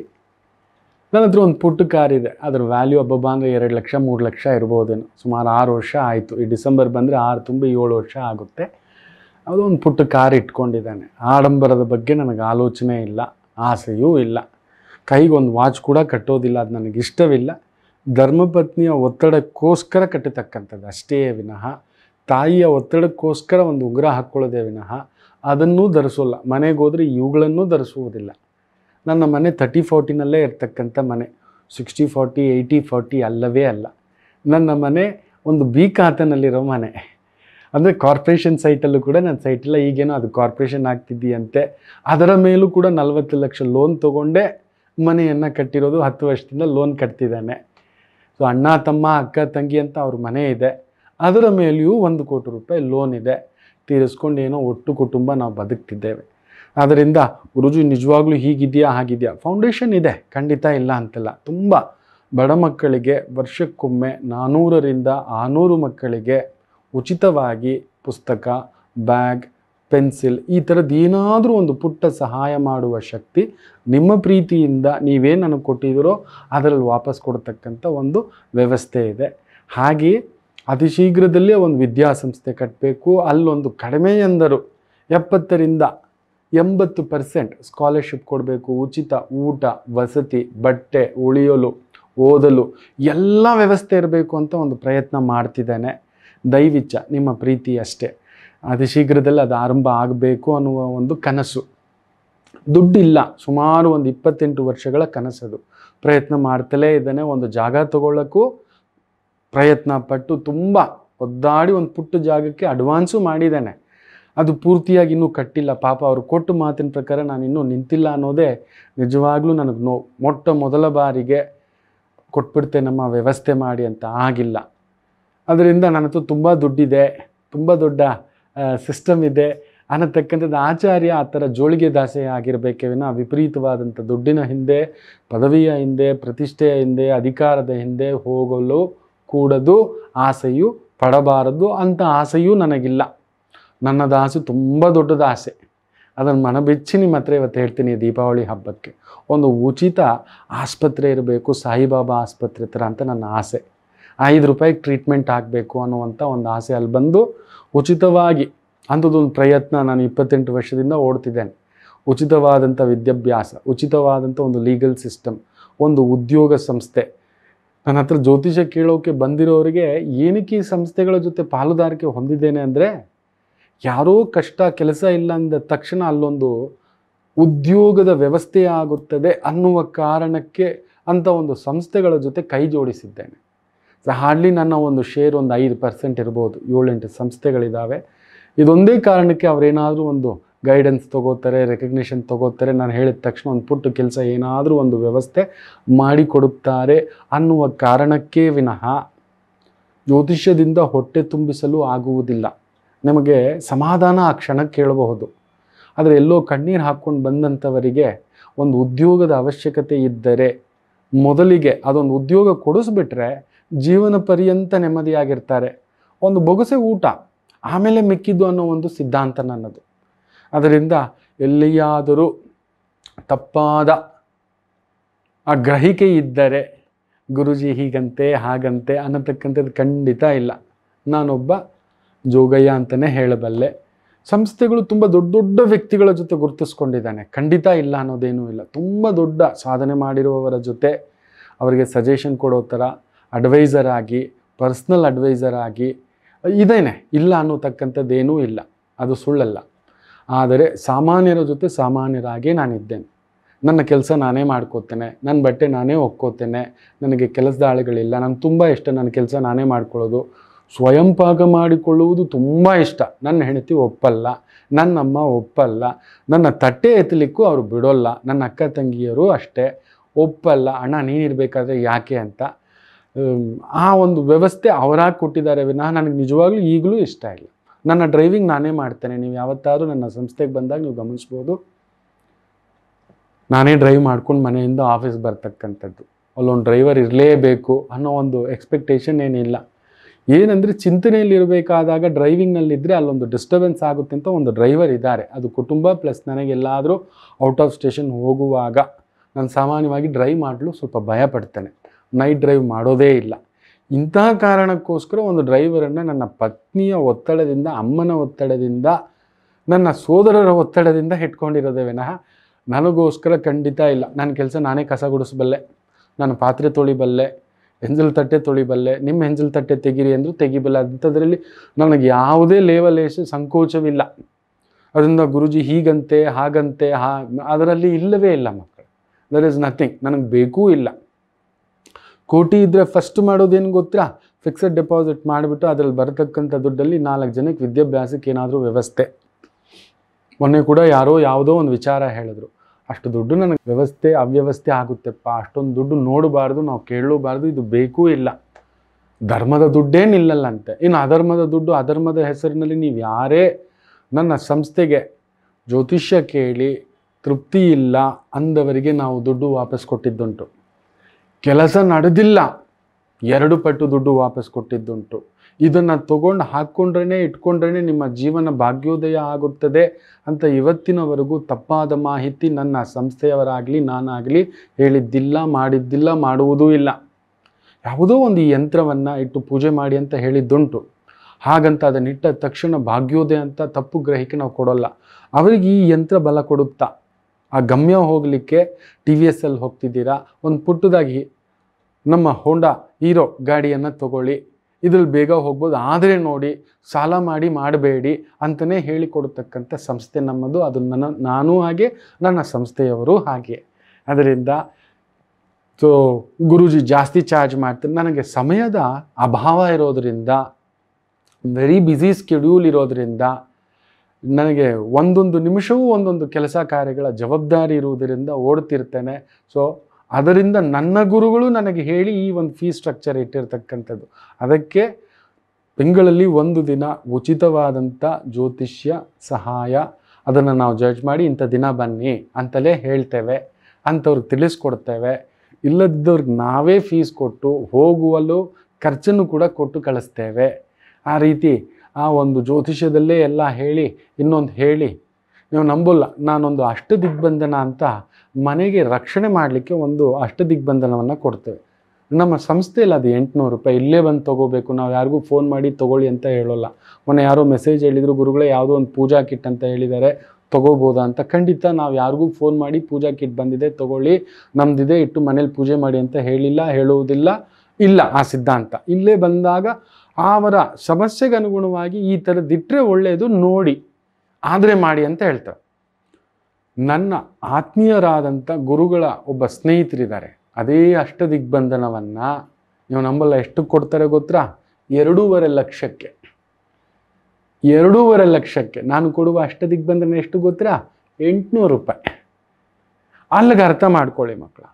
ನನ್ನ ಹತ್ರ ಒಂದು ಪುಟ್ಟ ಕಾರ್ ಇದೆ ಅದ್ರ ವ್ಯಾಲ್ಯೂ ಹಬ್ಬಬ್ಬ ಅಂದರೆ ಎರಡು ಲಕ್ಷ ಮೂರು ಲಕ್ಷ ಇರ್ಬೋದೇನೋ ಸುಮಾರು ಆರು ವರ್ಷ ಆಯಿತು ಈ ಡಿಸೆಂಬರ್ ಬಂದರೆ ಆರು ತುಂಬಿ ಏಳು ವರ್ಷ ಆಗುತ್ತೆ ಅದು ಒಂದು ಪುಟ್ಟ ಕಾರ್ ಇಟ್ಕೊಂಡಿದ್ದಾನೆ ಆಡಂಬರದ ಬಗ್ಗೆ ನನಗೆ ಆಲೋಚನೆ ಇಲ್ಲ ಆಸೆಯೂ ಇಲ್ಲ ಕೈಗೊಂದು ವಾಚ್ ಕೂಡ ಕಟ್ಟೋದಿಲ್ಲ ಅದು ನನಗೆ ಇಷ್ಟವಿಲ್ಲ ಧರ್ಮಪತ್ನಿಯ ಒತ್ತಡಕ್ಕೋಸ್ಕರ ಕಟ್ಟತಕ್ಕಂಥದ್ದು ಅಷ್ಟೇ ವಿನಃ ತಾಯಿಯ ಒತ್ತಡಕ್ಕೋಸ್ಕರ ಒಂದು ಉಂಗುರ ಹಾಕ್ಕೊಳ್ಳೋದೇ ವಿನಃ ಅದನ್ನೂ ಧರಿಸೋಲ್ಲ ಮನೆಗೆ ಹೋದರೆ ಇವುಗಳನ್ನೂ ಧರಿಸುವುದಿಲ್ಲ ನನ್ನ ಮನೆ ತರ್ಟಿ ಫಾರ್ಟಿನಲ್ಲೇ ಇರ್ತಕ್ಕಂಥ ಮನೆ ಸಿಕ್ಸ್ಟಿ ಫಾರ್ಟಿ ಏಯ್ಟಿ ಫಾರ್ಟಿ ಅಲ್ಲವೇ ಅಲ್ಲ ನನ್ನ ಮನೆ ಒಂದು ಬಿ ಖಾತನಲ್ಲಿರೋ ಮನೆ ಅಂದರೆ ಕಾರ್ಪೊರೇಷನ್ ಸೈಟಲ್ಲೂ ಕೂಡ ನನ್ನ ಸೈಟಿಲ್ಲ ಈಗೇನೋ ಅದು ಕಾರ್ಪೊರೇಷನ್ ಆಗ್ತಿದ್ದೀಯಂತೆ ಅದರ ಮೇಲೂ ಕೂಡ ನಲವತ್ತು ಲಕ್ಷ ಲೋನ್ ತೊಗೊಂಡೇ ಮನೆಯನ್ನು ಕಟ್ಟಿರೋದು ಹತ್ತು ವರ್ಷದಿಂದ ಲೋನ್ ಕಟ್ತಿದ್ದಾನೆ ಸೊ ಅಣ್ಣ ತಮ್ಮ ಅಕ್ಕ ತಂಗಿ ಅಂತ ಅವ್ರ ಮನೆ ಇದೆ ಅದರ ಮೇಲೆಯೂ ಒಂದು ಕೋಟಿ ರೂಪಾಯಿ ಲೋನ್ ಇದೆ ತೀರಿಸ್ಕೊಂಡು ಏನೋ ಒಟ್ಟು ಕುಟುಂಬ ನಾವು ಬದುಕ್ತಿದ್ದೇವೆ ಆದ್ದರಿಂದ ಗುರುಜಿ ನಿಜವಾಗ್ಲೂ ಹೀಗಿದೆಯಾ ಹಾಗಿದೆಯಾ ಫೌಂಡೇಶನ್ ಇದೆ ಖಂಡಿತ ಇಲ್ಲ ಅಂತಲ್ಲ ತುಂಬ ಬಡ ಮಕ್ಕಳಿಗೆ ವರ್ಷಕ್ಕೊಮ್ಮೆ ನಾನ್ನೂರರಿಂದ ಆರುನೂರು ಮಕ್ಕಳಿಗೆ ಉಚಿತವಾಗಿ ಪುಸ್ತಕ ಬ್ಯಾಗ್ ಪೆನ್ಸಿಲ್ ಈ ಥರದ್ದು ಏನಾದರೂ ಒಂದು ಪುಟ್ಟ ಸಹಾಯ ಮಾಡುವ ಶಕ್ತಿ ನಿಮ್ಮ ಪ್ರೀತಿಯಿಂದ ನೀವೇನು ನನಗೆ ಕೊಟ್ಟಿದ್ದೀರೋ ಅದರಲ್ಲಿ ವಾಪಸ್ ಕೊಡ್ತಕ್ಕಂಥ ಒಂದು ವ್ಯವಸ್ಥೆ ಇದೆ ಹಾಗೆಯೇ ಅತಿ ಶೀಘ್ರದಲ್ಲೇ ಒಂದು ವಿದ್ಯಾಸಂಸ್ಥೆ ಕಟ್ಟಬೇಕು ಅಲ್ಲೊಂದು ಕಡಿಮೆ ಎಂದರು ಎಪ್ಪತ್ತರಿಂದ ಎಂಬತ್ತು ಪರ್ಸೆಂಟ್ ಸ್ಕಾಲರ್ಶಿಪ್ ಕೊಡಬೇಕು ಉಚಿತ ಊಟ ವಸತಿ ಬಟ್ಟೆ ಉಳಿಯಲು ಓದಲು ಎಲ್ಲ ವ್ಯವಸ್ಥೆ ಇರಬೇಕು ಅಂತ ಒಂದು ಪ್ರಯತ್ನ ಮಾಡ್ತಿದ್ದಾನೆ ದೈವಿಚ್ಛ ನಿಮ್ಮ ಪ್ರೀತಿ ಅಷ್ಟೇ ಅತಿ ಶೀಘ್ರದಲ್ಲಿ ಅದು ಆರಂಭ ಆಗಬೇಕು ಅನ್ನುವ ಒಂದು ಕನಸು ದುಡ್ಡಿಲ್ಲ ಸುಮಾರು ಒಂದು ಇಪ್ಪತ್ತೆಂಟು ವರ್ಷಗಳ ಕನಸದು ಪ್ರಯತ್ನ ಮಾಡ್ತಲೇ ಇದ್ದಾನೆ ಒಂದು ಜಾಗ ತಗೊಳ್ಳೋಕ್ಕೂ ಪ್ರಯತ್ನ ಪಟ್ಟು ತುಂಬ ಒದ್ದಾಡಿ ಒಂದು ಪುಟ್ಟ ಜಾಗಕ್ಕೆ ಅಡ್ವಾನ್ಸು ಮಾಡಿದ್ದಾನೆ ಅದು ಪೂರ್ತಿಯಾಗಿ ಇನ್ನೂ ಕಟ್ಟಿಲ್ಲ ಪಾಪ ಅವರು ಕೊಟ್ಟು ಮಾತಿನ ಪ್ರಕಾರ ನಾನು ಇನ್ನೂ ನಿಂತಿಲ್ಲ ಅನ್ನೋದೇ ನಿಜವಾಗ್ಲೂ ನನಗೆ ನೋ ಮೊಟ್ಟ ಮೊದಲ ಬಾರಿಗೆ ಕೊಟ್ಬಿಡ್ತೆ ನಮ್ಮ ವ್ಯವಸ್ಥೆ ಮಾಡಿ ಅಂತ ಆಗಿಲ್ಲ ಅದರಿಂದ ನನ್ನ ಹತ್ರ ತುಂಬ ದುಡ್ಡಿದೆ ತುಂಬ ದೊಡ್ಡ ಸಿಸ್ಟಮ್ ಇದೆ ಅನ್ನತಕ್ಕಂಥದ್ದು ಆಚಾರ್ಯ ಆ ಥರ ಜೋಳಿಗೆ ದಾಸೆ ಆಗಿರಬೇಕೇ ವಿನ ವಿಪರೀತವಾದಂಥ ದುಡ್ಡಿನ ಹಿಂದೆ ಪದವಿಯ ಹಿಂದೆ ಪ್ರತಿಷ್ಠೆಯ ಹಿಂದೆ ಅಧಿಕಾರದ ಹಿಂದೆ ಹೋಗಲು ಕೂಡದು ಆಸೆಯು ಪಡಬಾರದು ಅಂಥ ಆಸೆಯೂ ನನಗಿಲ್ಲ ನನ್ನದು ಆಸೆ ತುಂಬ ದೊಡ್ಡದ ಆಸೆ ಅದನ್ನು ಮನ ಬೆಚ್ಚಿ ನಿಮ್ಮ ಹತ್ರ ಇವತ್ತು ಹೇಳ್ತೀನಿ ದೀಪಾವಳಿ ಹಬ್ಬಕ್ಕೆ ಒಂದು ಉಚಿತ ಆಸ್ಪತ್ರೆ ಇರಬೇಕು ಸಾಯಿಬಾಬಾ ಆಸ್ಪತ್ರೆ ಥರ ಅಂತ ನನ್ನ ಆಸೆ ಐದು ರೂಪಾಯಿಗೆ ಟ್ರೀಟ್ಮೆಂಟ್ ಆಗಬೇಕು ಅನ್ನುವಂಥ ಒಂದು ಆಸೆ ಅಲ್ಲಿ ಬಂದು ಉಚಿತವಾಗಿ ಅಂಥದ್ದೊಂದು ಪ್ರಯತ್ನ ನಾನು ಇಪ್ಪತ್ತೆಂಟು ವರ್ಷದಿಂದ ಓಡ್ತಿದ್ದೇನೆ ಉಚಿತವಾದಂಥ ವಿದ್ಯಾಭ್ಯಾಸ ಉಚಿತವಾದಂಥ ಒಂದು ಲೀಗಲ್ ಸಿಸ್ಟಮ್ ಒಂದು ಉದ್ಯೋಗ ಸಂಸ್ಥೆ ನನ್ನ ಹತ್ರ ಜ್ಯೋತಿಷ ಕೇಳೋಕೆ ಬಂದಿರೋರಿಗೆ ಏನಕ್ಕೆ ಈ ಸಂಸ್ಥೆಗಳ ಜೊತೆ ಪಾಲುದಾರಿಕೆ ಹೊಂದಿದ್ದೇನೆ ಅಂದರೆ ಯಾರೋ ಕಷ್ಟ ಕೆಲಸ ಇಲ್ಲ ಅಂದ ತಕ್ಷಣ ಅಲ್ಲೊಂದು ಉದ್ಯೋಗದ ವ್ಯವಸ್ಥೆ ಆಗುತ್ತದೆ ಅನ್ನುವ ಕಾರಣಕ್ಕೆ ಅಂತ ಒಂದು ಸಂಸ್ಥೆಗಳ ಜೊತೆ ಕೈ ಜೋಡಿಸಿದ್ದೇನೆ ಸೊ ಹಾರ್ಡ್ಲಿ ನನ್ನ ಒಂದು ಶೇರ್ ಒಂದು ಐದು ಪರ್ಸೆಂಟ್ ಇರ್ಬೋದು ಏಳೆಂಟು ಸಂಸ್ಥೆಗಳಿದ್ದಾವೆ ಇದೊಂದೇ ಕಾರಣಕ್ಕೆ ಅವರೇನಾದರೂ ಒಂದು ಗೈಡೆನ್ಸ್ ತಗೋತಾರೆ ರೆಕಗ್ನಿಷನ್ ತಗೋತಾರೆ ನಾನು ಹೇಳಿದ ತಕ್ಷಣ ಒಂದು ಪುಟ್ಟ ಕೆಲಸ ಏನಾದರೂ ಒಂದು ವ್ಯವಸ್ಥೆ ಮಾಡಿಕೊಡುತ್ತಾರೆ ಅನ್ನುವ ಕಾರಣಕ್ಕೇ ವಿನಃ ಜ್ಯೋತಿಷ್ಯದಿಂದ ಹೊಟ್ಟೆ ತುಂಬಿಸಲು ಆಗುವುದಿಲ್ಲ ನಮಗೆ ಸಮಾಧಾನ ಆ ಕ್ಷಣಕ್ಕೆ ಕೇಳಬಹುದು ಆದರೆ ಎಲ್ಲೋ ಕಣ್ಣೀರು ಹಾಕ್ಕೊಂಡು ಬಂದಂಥವರಿಗೆ ಒಂದು ಉದ್ಯೋಗದ ಅವಶ್ಯಕತೆ ಇದ್ದರೆ ಮೊದಲಿಗೆ ಅದೊಂದು ಉದ್ಯೋಗ ಕೊಡಿಸ್ಬಿಟ್ರೆ ಜೀವನ ಪರ್ಯಂತ ನೆಮ್ಮದಿಯಾಗಿರ್ತಾರೆ ಒಂದು ಬೊಗಸೆ ಊಟ ಆಮೇಲೆ ಮಿಕ್ಕಿದ್ದು ಅನ್ನೋ ಒಂದು ಸಿದ್ಧಾಂತ ನನ್ನದು ಅದರಿಂದ ಎಲ್ಲಿಯಾದರೂ ತಪ್ಪಾದ ಆ ಗ್ರಹಿಕೆ ಇದ್ದರೆ ಗುರುಜಿ ಹೀಗಂತೆ ಹಾಗಂತೆ ಅನ್ನತಕ್ಕಂಥದ್ದು ಖಂಡಿತ ಇಲ್ಲ ನಾನೊಬ್ಬ ಜೋಗಯ್ಯ ಅಂತಲೇ ಹೇಳಬಲ್ಲೆ ಸಂಸ್ಥೆಗಳು ತುಂಬ ದೊಡ್ಡ ದೊಡ್ಡ ವ್ಯಕ್ತಿಗಳ ಜೊತೆ ಗುರುತಿಸ್ಕೊಂಡಿದ್ದಾನೆ ಖಂಡಿತ ಇಲ್ಲ ಅನ್ನೋದೇನೂ ಇಲ್ಲ ತುಂಬ ದೊಡ್ಡ ಸಾಧನೆ ಮಾಡಿರುವವರ ಜೊತೆ ಅವರಿಗೆ ಸಜೆಷನ್ ಕೊಡೋ ಥರ ಅಡ್ವೈಸರ್ ಆಗಿ ಪರ್ಸ್ನಲ್ ಅಡ್ವೈಸರ್ ಆಗಿ ಇದೇನೆ ಇಲ್ಲ ಅನ್ನೋತಕ್ಕಂಥದ್ದೇನೂ ಇಲ್ಲ ಅದು ಸುಳ್ಳಲ್ಲ ಆದರೆ ಸಾಮಾನ್ಯರ ಜೊತೆ ಸಾಮಾನ್ಯರಾಗಿ ನಾನಿದ್ದೇನೆ ನನ್ನ ಕೆಲಸ ನಾನೇ ಮಾಡ್ಕೋತೇನೆ ನನ್ನ ಬಟ್ಟೆ ನಾನೇ ಒಕ್ಕೋತೇನೆ ನನಗೆ ಕೆಲಸದ ಆಳುಗಳಿಲ್ಲ ನನಗೆ ತುಂಬ ಇಷ್ಟ ನನ್ನ ಕೆಲಸ ನಾನೇ ಮಾಡ್ಕೊಳ್ಳೋದು ಸ್ವಯಂ ಪಾಕ ಮಾಡಿಕೊಳ್ಳುವುದು ತುಂಬ ಇಷ್ಟ ನನ್ನ ಹೆಂಡತಿ ಒಪ್ಪಲ್ಲ ನನ್ನಮ್ಮ ಒಪ್ಪಲ್ಲ ನನ್ನ ತಟ್ಟೆ ಎತ್ತಲಿಕ್ಕೂ ಅವರು ಬಿಡೋಲ್ಲ ನನ್ನ ಅಕ್ಕ ತಂಗಿಯರು ಅಷ್ಟೇ ಒಪ್ಪಲ್ಲ ಅಣ್ಣ ನೀನಿರಬೇಕಾದ್ರೆ ಯಾಕೆ ಅಂತ ಹ್ಮ್, ಆ ಒಂದು ವ್ಯವಸ್ಥೆ ಅವರಾಗಿ ಕೊಟ್ಟಿದ್ದಾರೆ ವಿನಃ ನನಗೆ ನಿಜವಾಗ್ಲೂ ಈಗಲೂ ಇಷ್ಟ ಇಲ್ಲ ನನ್ನ ಡ್ರೈವಿಂಗ್ ನಾನೇ ಮಾಡ್ತೇನೆ ನೀವು ಯಾವತ್ತಾದ್ರೂ ನನ್ನ ಸಂಸ್ಥೆಗೆ ಬಂದಾಗ ನೀವು ಗಮನಿಸ್ಬೋದು ನಾನೇ ಡ್ರೈವ್ ಮಾಡ್ಕೊಂಡು ಮನೆಯಿಂದ ಆಫೀಸ್ ಬರ್ತಕ್ಕಂಥದ್ದು ಅಲ್ಲೊಂದು ಡ್ರೈವರ್ ಇರಲೇಬೇಕು ಅನ್ನೋ ಒಂದು ಎಕ್ಸ್ಪೆಕ್ಟೇಷನ್ ಏನಿಲ್ಲ ಏನಂದರೆ ಚಿಂತನೆಯಲ್ಲಿ ಇರಬೇಕಾದಾಗ ಡ್ರೈವಿಂಗ್ನಲ್ಲಿದ್ದರೆ ಅಲ್ಲೊಂದು ಡಿಸ್ಟರ್ಬೆನ್ಸ್ ಆಗುತ್ತೆ ಅಂತ ಒಂದು ಡ್ರೈವರ್ ಇದ್ದಾರೆ ಅದು ಕುಟುಂಬ ಪ್ಲಸ್ ನನಗೆಲ್ಲಾದರೂ ಔಟ್ ಆಫ್ ಸ್ಟೇಷನ್ ಹೋಗುವಾಗ ನಾನು ಸಾಮಾನ್ಯವಾಗಿ ಡ್ರೈವ್ ಮಾಡಲು ಸ್ವಲ್ಪ ಭಯ ಪಡ್ತೇನೆ ನೈಟ್ ಡ್ರೈವ್ ಮಾಡೋದೇ ಇಲ್ಲ ಇಂತಹ ಕಾರಣಕ್ಕೋಸ್ಕರ ಒಂದು ಡ್ರೈವರನ್ನು ನನ್ನ ಪತ್ನಿಯ ಒತ್ತಡದಿಂದ ಅಮ್ಮನ ಒತ್ತಡದಿಂದ ನನ್ನ ಸೋದರರ ಒತ್ತಡದಿಂದ ಇಟ್ಕೊಂಡಿರೋದೇ ವಿನಃ ನನಗೋಸ್ಕರ ಖಂಡಿತ ಇಲ್ಲ ನನ್ನ ಕೆಲಸ ನಾನೇ ಕಸ ಗುಡಿಸಬಲ್ಲೆ ನಾನು ಪಾತ್ರೆ ತೊಳಿಬಲ್ಲೆ ಎಂಜಲ್ ತಟ್ಟೆ ತೊಳಿಬಲ್ಲೆ ನಿಮ್ಮ ಎಂಜಲ್ ತಟ್ಟೆ ತೆಗೀರಿ ಅಂದರೂ ತೆಗಿಬಲ್ಲೆ ಅಂಥದ್ರಲ್ಲಿ ನನಗೆ ಯಾವುದೇ ಲೇವಲೇಶ ಸಂಕೋಚವಿಲ್ಲ ಅದರಿಂದ ಗುರುಜಿ ಹೀಗಂತೆ ಹಾಗಂತೆ ಹಾ ಅದರಲ್ಲಿ ಇಲ್ಲವೇ ಇಲ್ಲ ಮಕ್ಕಳು ದರ್ ಇಸ್ ನಥಿಂಗ್ ನನಗೆ ಬೇಕೂ ಇಲ್ಲ ಕೋಟಿ ಇದ್ದರೆ ಫಸ್ಟ್ ಮಾಡೋದೇನು ಗೊತ್ತಾ ಫಿಕ್ಸೆಡ್ ಡೆಪಾಸಿಟ್ ಮಾಡಿಬಿಟ್ಟು ಅದರಲ್ಲಿ ಬರತಕ್ಕಂಥ ದುಡ್ಡಲ್ಲಿ ನಾಲ್ಕು ಜನಕ್ಕೆ ವಿದ್ಯಾಭ್ಯಾಸಕ್ಕೆ ಏನಾದರೂ ವ್ಯವಸ್ಥೆ ಮೊನ್ನೆ ಕೂಡ ಯಾರೋ ಯಾವುದೋ ಒಂದು ವಿಚಾರ ಹೇಳಿದ್ರು ಅಷ್ಟು ದುಡ್ಡು ನನಗೆ ವ್ಯವಸ್ಥೆ ಅವ್ಯವಸ್ಥೆ ಆಗುತ್ತೆಪ್ಪ ಅಷ್ಟೊಂದು ದುಡ್ಡು ನೋಡಬಾರ್ದು ನಾವು ಕೇಳಲೂಬಾರ್ದು ಇದು ಬೇಕೂ ಇಲ್ಲ ಧರ್ಮದ ದುಡ್ಡೇ ನಿಲ್ಲಲ್ಲಂತೆ ಇನ್ನು ಅಧರ್ಮದ ದುಡ್ಡು ಅಧರ್ಮದ ಹೆಸರಿನಲ್ಲಿ ನೀವು ಯಾರೇ ನನ್ನ ಸಂಸ್ಥೆಗೆ ಜ್ಯೋತಿಷ್ಯ ಕೇಳಿ ತೃಪ್ತಿ ಇಲ್ಲ ಅಂದವರಿಗೆ ನಾವು ದುಡ್ಡು ವಾಪಸ್ ಕೊಟ್ಟಿದ್ದುಂಟು ಕೆಲಸ ನಡೆದಿಲ್ಲ ಎರಡು ಪಟ್ಟು ದುಡ್ಡು ವಾಪಸ್ ಕೊಟ್ಟಿದ್ದುಂಟು ಇದನ್ನು ತಗೊಂಡು ಹಾಕ್ಕೊಂಡ್ರೇ ಇಟ್ಕೊಂಡ್ರೇ ನಿಮ್ಮ ಜೀವನ ಭಾಗ್ಯೋದಯ ಆಗುತ್ತದೆ ಅಂತ ಇವತ್ತಿನವರೆಗೂ ತಪ್ಪಾದ ಮಾಹಿತಿ ನನ್ನ ಸಂಸ್ಥೆಯವರಾಗಲಿ ನಾನಾಗಲಿ ಹೇಳಿದ್ದಿಲ್ಲ ಮಾಡಿದ್ದಿಲ್ಲ ಮಾಡುವುದೂ ಇಲ್ಲ ಯಾವುದೋ ಒಂದು ಈ ಯಂತ್ರವನ್ನು ಇಟ್ಟು ಪೂಜೆ ಮಾಡಿ ಅಂತ ಹೇಳಿದ್ದುಂಟು ಹಾಗಂತ ಅದನ್ನ ಇಟ್ಟ ತಕ್ಷಣ ಭಾಗ್ಯೋದಯ ಅಂತ ತಪ್ಪು ಗ್ರಹಿಕೆ ನಾವು ಕೊಡೋಲ್ಲ ಅವರಿಗೆ ಈ ಯಂತ್ರ ಬಲ ಕೊಡುತ್ತಾ ಆ ಗಮ್ಯ ಹೋಗಲಿಕ್ಕೆ ಟಿ ವಿ ಎಸ್ ಅಲ್ಲಿ ಹೋಗ್ತಿದ್ದೀರಾ ಒಂದು ಪುಟ್ಟದಾಗಿ ನಮ್ಮ ಹೋಂಡಾ ಹೀರೋ ಗಾಡಿಯನ್ನು ತಗೊಳ್ಳಿ ಇದ್ರಲ್ಲಿ ಬೇಗ ಹೋಗ್ಬೋದು ಆದರೆ ನೋಡಿ ಸಾಲ ಮಾಡಿ ಮಾಡಬೇಡಿ ಅಂತಲೇ ಹೇಳಿಕೊಡ್ತಕ್ಕಂಥ ಸಂಸ್ಥೆ ನಮ್ಮದು ಅದು ನನ್ನ ನಾನೂ ಹಾಗೆ ನನ್ನ ಸಂಸ್ಥೆಯವರು ಹಾಗೆ ಅದರಿಂದ ಸೊ ಗುರೂಜಿ ಜಾಸ್ತಿ ಚಾರ್ಜ್ ಮಾಡ್ತಾರೆ ನನಗೆ ಸಮಯದ ಅಭಾವ ಇರೋದರಿಂದ ವೆರಿ ಬ್ಯುಸಿ ಸ್ಕೆಡ್ಯೂಲ್ ಇರೋದರಿಂದ ನನಗೆ ಒಂದೊಂದು ನಿಮಿಷವೂ ಒಂದೊಂದು ಕೆಲಸ ಕಾರ್ಯಗಳ ಜವಾಬ್ದಾರಿ ಇರುವುದರಿಂದ ಓಡ್ತಿರ್ತೇನೆ ಸೊ ಅದರಿಂದ ನನ್ನ ಗುರುಗಳು ನನಗೆ ಹೇಳಿ ಈ ಒಂದು ಫೀ ಸ್ಟ್ರಕ್ಚರ್ ಇಟ್ಟಿರ್ತಕ್ಕಂಥದ್ದು ಅದಕ್ಕೆ ತಿಂಗಳಲ್ಲಿ ಒಂದು ದಿನ ಉಚಿತವಾದಂಥ ಜ್ಯೋತಿಷ್ಯ ಸಹಾಯ ಅದನ್ನು ನಾವು ಜಡ್ಜ್ ಮಾಡಿ ಇಂಥ ದಿನ ಬನ್ನಿ ಅಂತಲೇ ಹೇಳ್ತೇವೆ ಅಂಥವ್ರಿಗೆ ತಿಳಿಸ್ಕೊಡ್ತೇವೆ ಇಲ್ಲದಿದ್ದವ್ರಿಗೆ ನಾವೇ ಫೀಸ್ ಕೊಟ್ಟು ಹೋಗುವಲ್ಲೂ ಖರ್ಚನ್ನು ಕೂಡ ಕೊಟ್ಟು ಕಳಿಸ್ತೇವೆ ಆ ರೀತಿ ಆ ಒಂದು ಜ್ಯೋತಿಷ್ಯದಲ್ಲೇ ಎಲ್ಲ ಹೇಳಿ ಇನ್ನೊಂದು ಹೇಳಿ ನೀವು ನಂಬಲ್ಲ ನಾನೊಂದು ಅಷ್ಟ ದಿಗ್ಬಂಧನ ಅಂತ ಮನೆಗೆ ರಕ್ಷಣೆ ಮಾಡಲಿಕ್ಕೆ ಒಂದು ಅಷ್ಟ ದಿಗ್ಬಂಧನವನ್ನು ಕೊಡ್ತೇವೆ ನಮ್ಮ ಸಂಸ್ಥೆಯಲ್ಲಿ ಅದು ಎಂಟುನೂರು ರೂಪಾಯಿ ಇಲ್ಲೇ ಬಂದು ತೊಗೋಬೇಕು ನಾವು ಯಾರಿಗೂ ಫೋನ್ ಮಾಡಿ ತೊಗೊಳ್ಳಿ ಅಂತ ಹೇಳೋಲ್ಲ ಮೊನ್ನೆ ಯಾರೋ ಮೆಸೇಜ್ ಹೇಳಿದರು ಗುರುಗಳೇ ಯಾವುದೋ ಒಂದು ಪೂಜಾ ಕಿಟ್ ಅಂತ ಹೇಳಿದ್ದಾರೆ ತೊಗೋಬೋದಾ ಅಂತ ಖಂಡಿತ ನಾವು ಯಾರಿಗೂ ಫೋನ್ ಮಾಡಿ ಪೂಜಾ ಕಿಟ್ ಬಂದಿದೆ ತೊಗೊಳ್ಳಿ ನಮ್ದಿದೆ ಇಟ್ಟು ಮನೇಲಿ ಪೂಜೆ ಮಾಡಿ ಅಂತ ಹೇಳಿಲ್ಲ ಹೇಳುವುದಿಲ್ಲ ಇಲ್ಲ ಆ ಸಿದ್ಧಾಂತ ಇಲ್ಲೇ ಬಂದಾಗ ಅವರ ಸಮಸ್ಯೆಗೆ ಅನುಗುಣವಾಗಿ ಈ ಥರದ್ದಿಟ್ಟರೆ ಒಳ್ಳೆಯದು ನೋಡಿ ಆದರೆ ಮಾಡಿ ಅಂತ ಹೇಳ್ತಾರೆ ನನ್ನ ಆತ್ಮೀಯರಾದಂಥ ಗುರುಗಳ ಒಬ್ಬ ಸ್ನೇಹಿತರಿದ್ದಾರೆ ಅದೇ ಅಷ್ಟ ದಿಗ್ಬಂಧನವನ್ನು ನೀವು ನಂಬಲ್ಲ ಎಷ್ಟು ಕೊಡ್ತಾರೆ ಗೊತ್ತಾ ಎರಡೂವರೆ ಲಕ್ಷಕ್ಕೆ ಎರಡೂವರೆ ಲಕ್ಷಕ್ಕೆ ನಾನು ಕೊಡುವ ಅಷ್ಟ ದಿಗ್ಬಂಧನ ಎಷ್ಟು ಗೊತ್ತಾ ಎಂಟುನೂರು ರೂಪಾಯಿ ಅಲ್ಲಿಗೆ ಅರ್ಥ ಮಾಡ್ಕೊಳ್ಳಿ ಮಕ್ಕಳ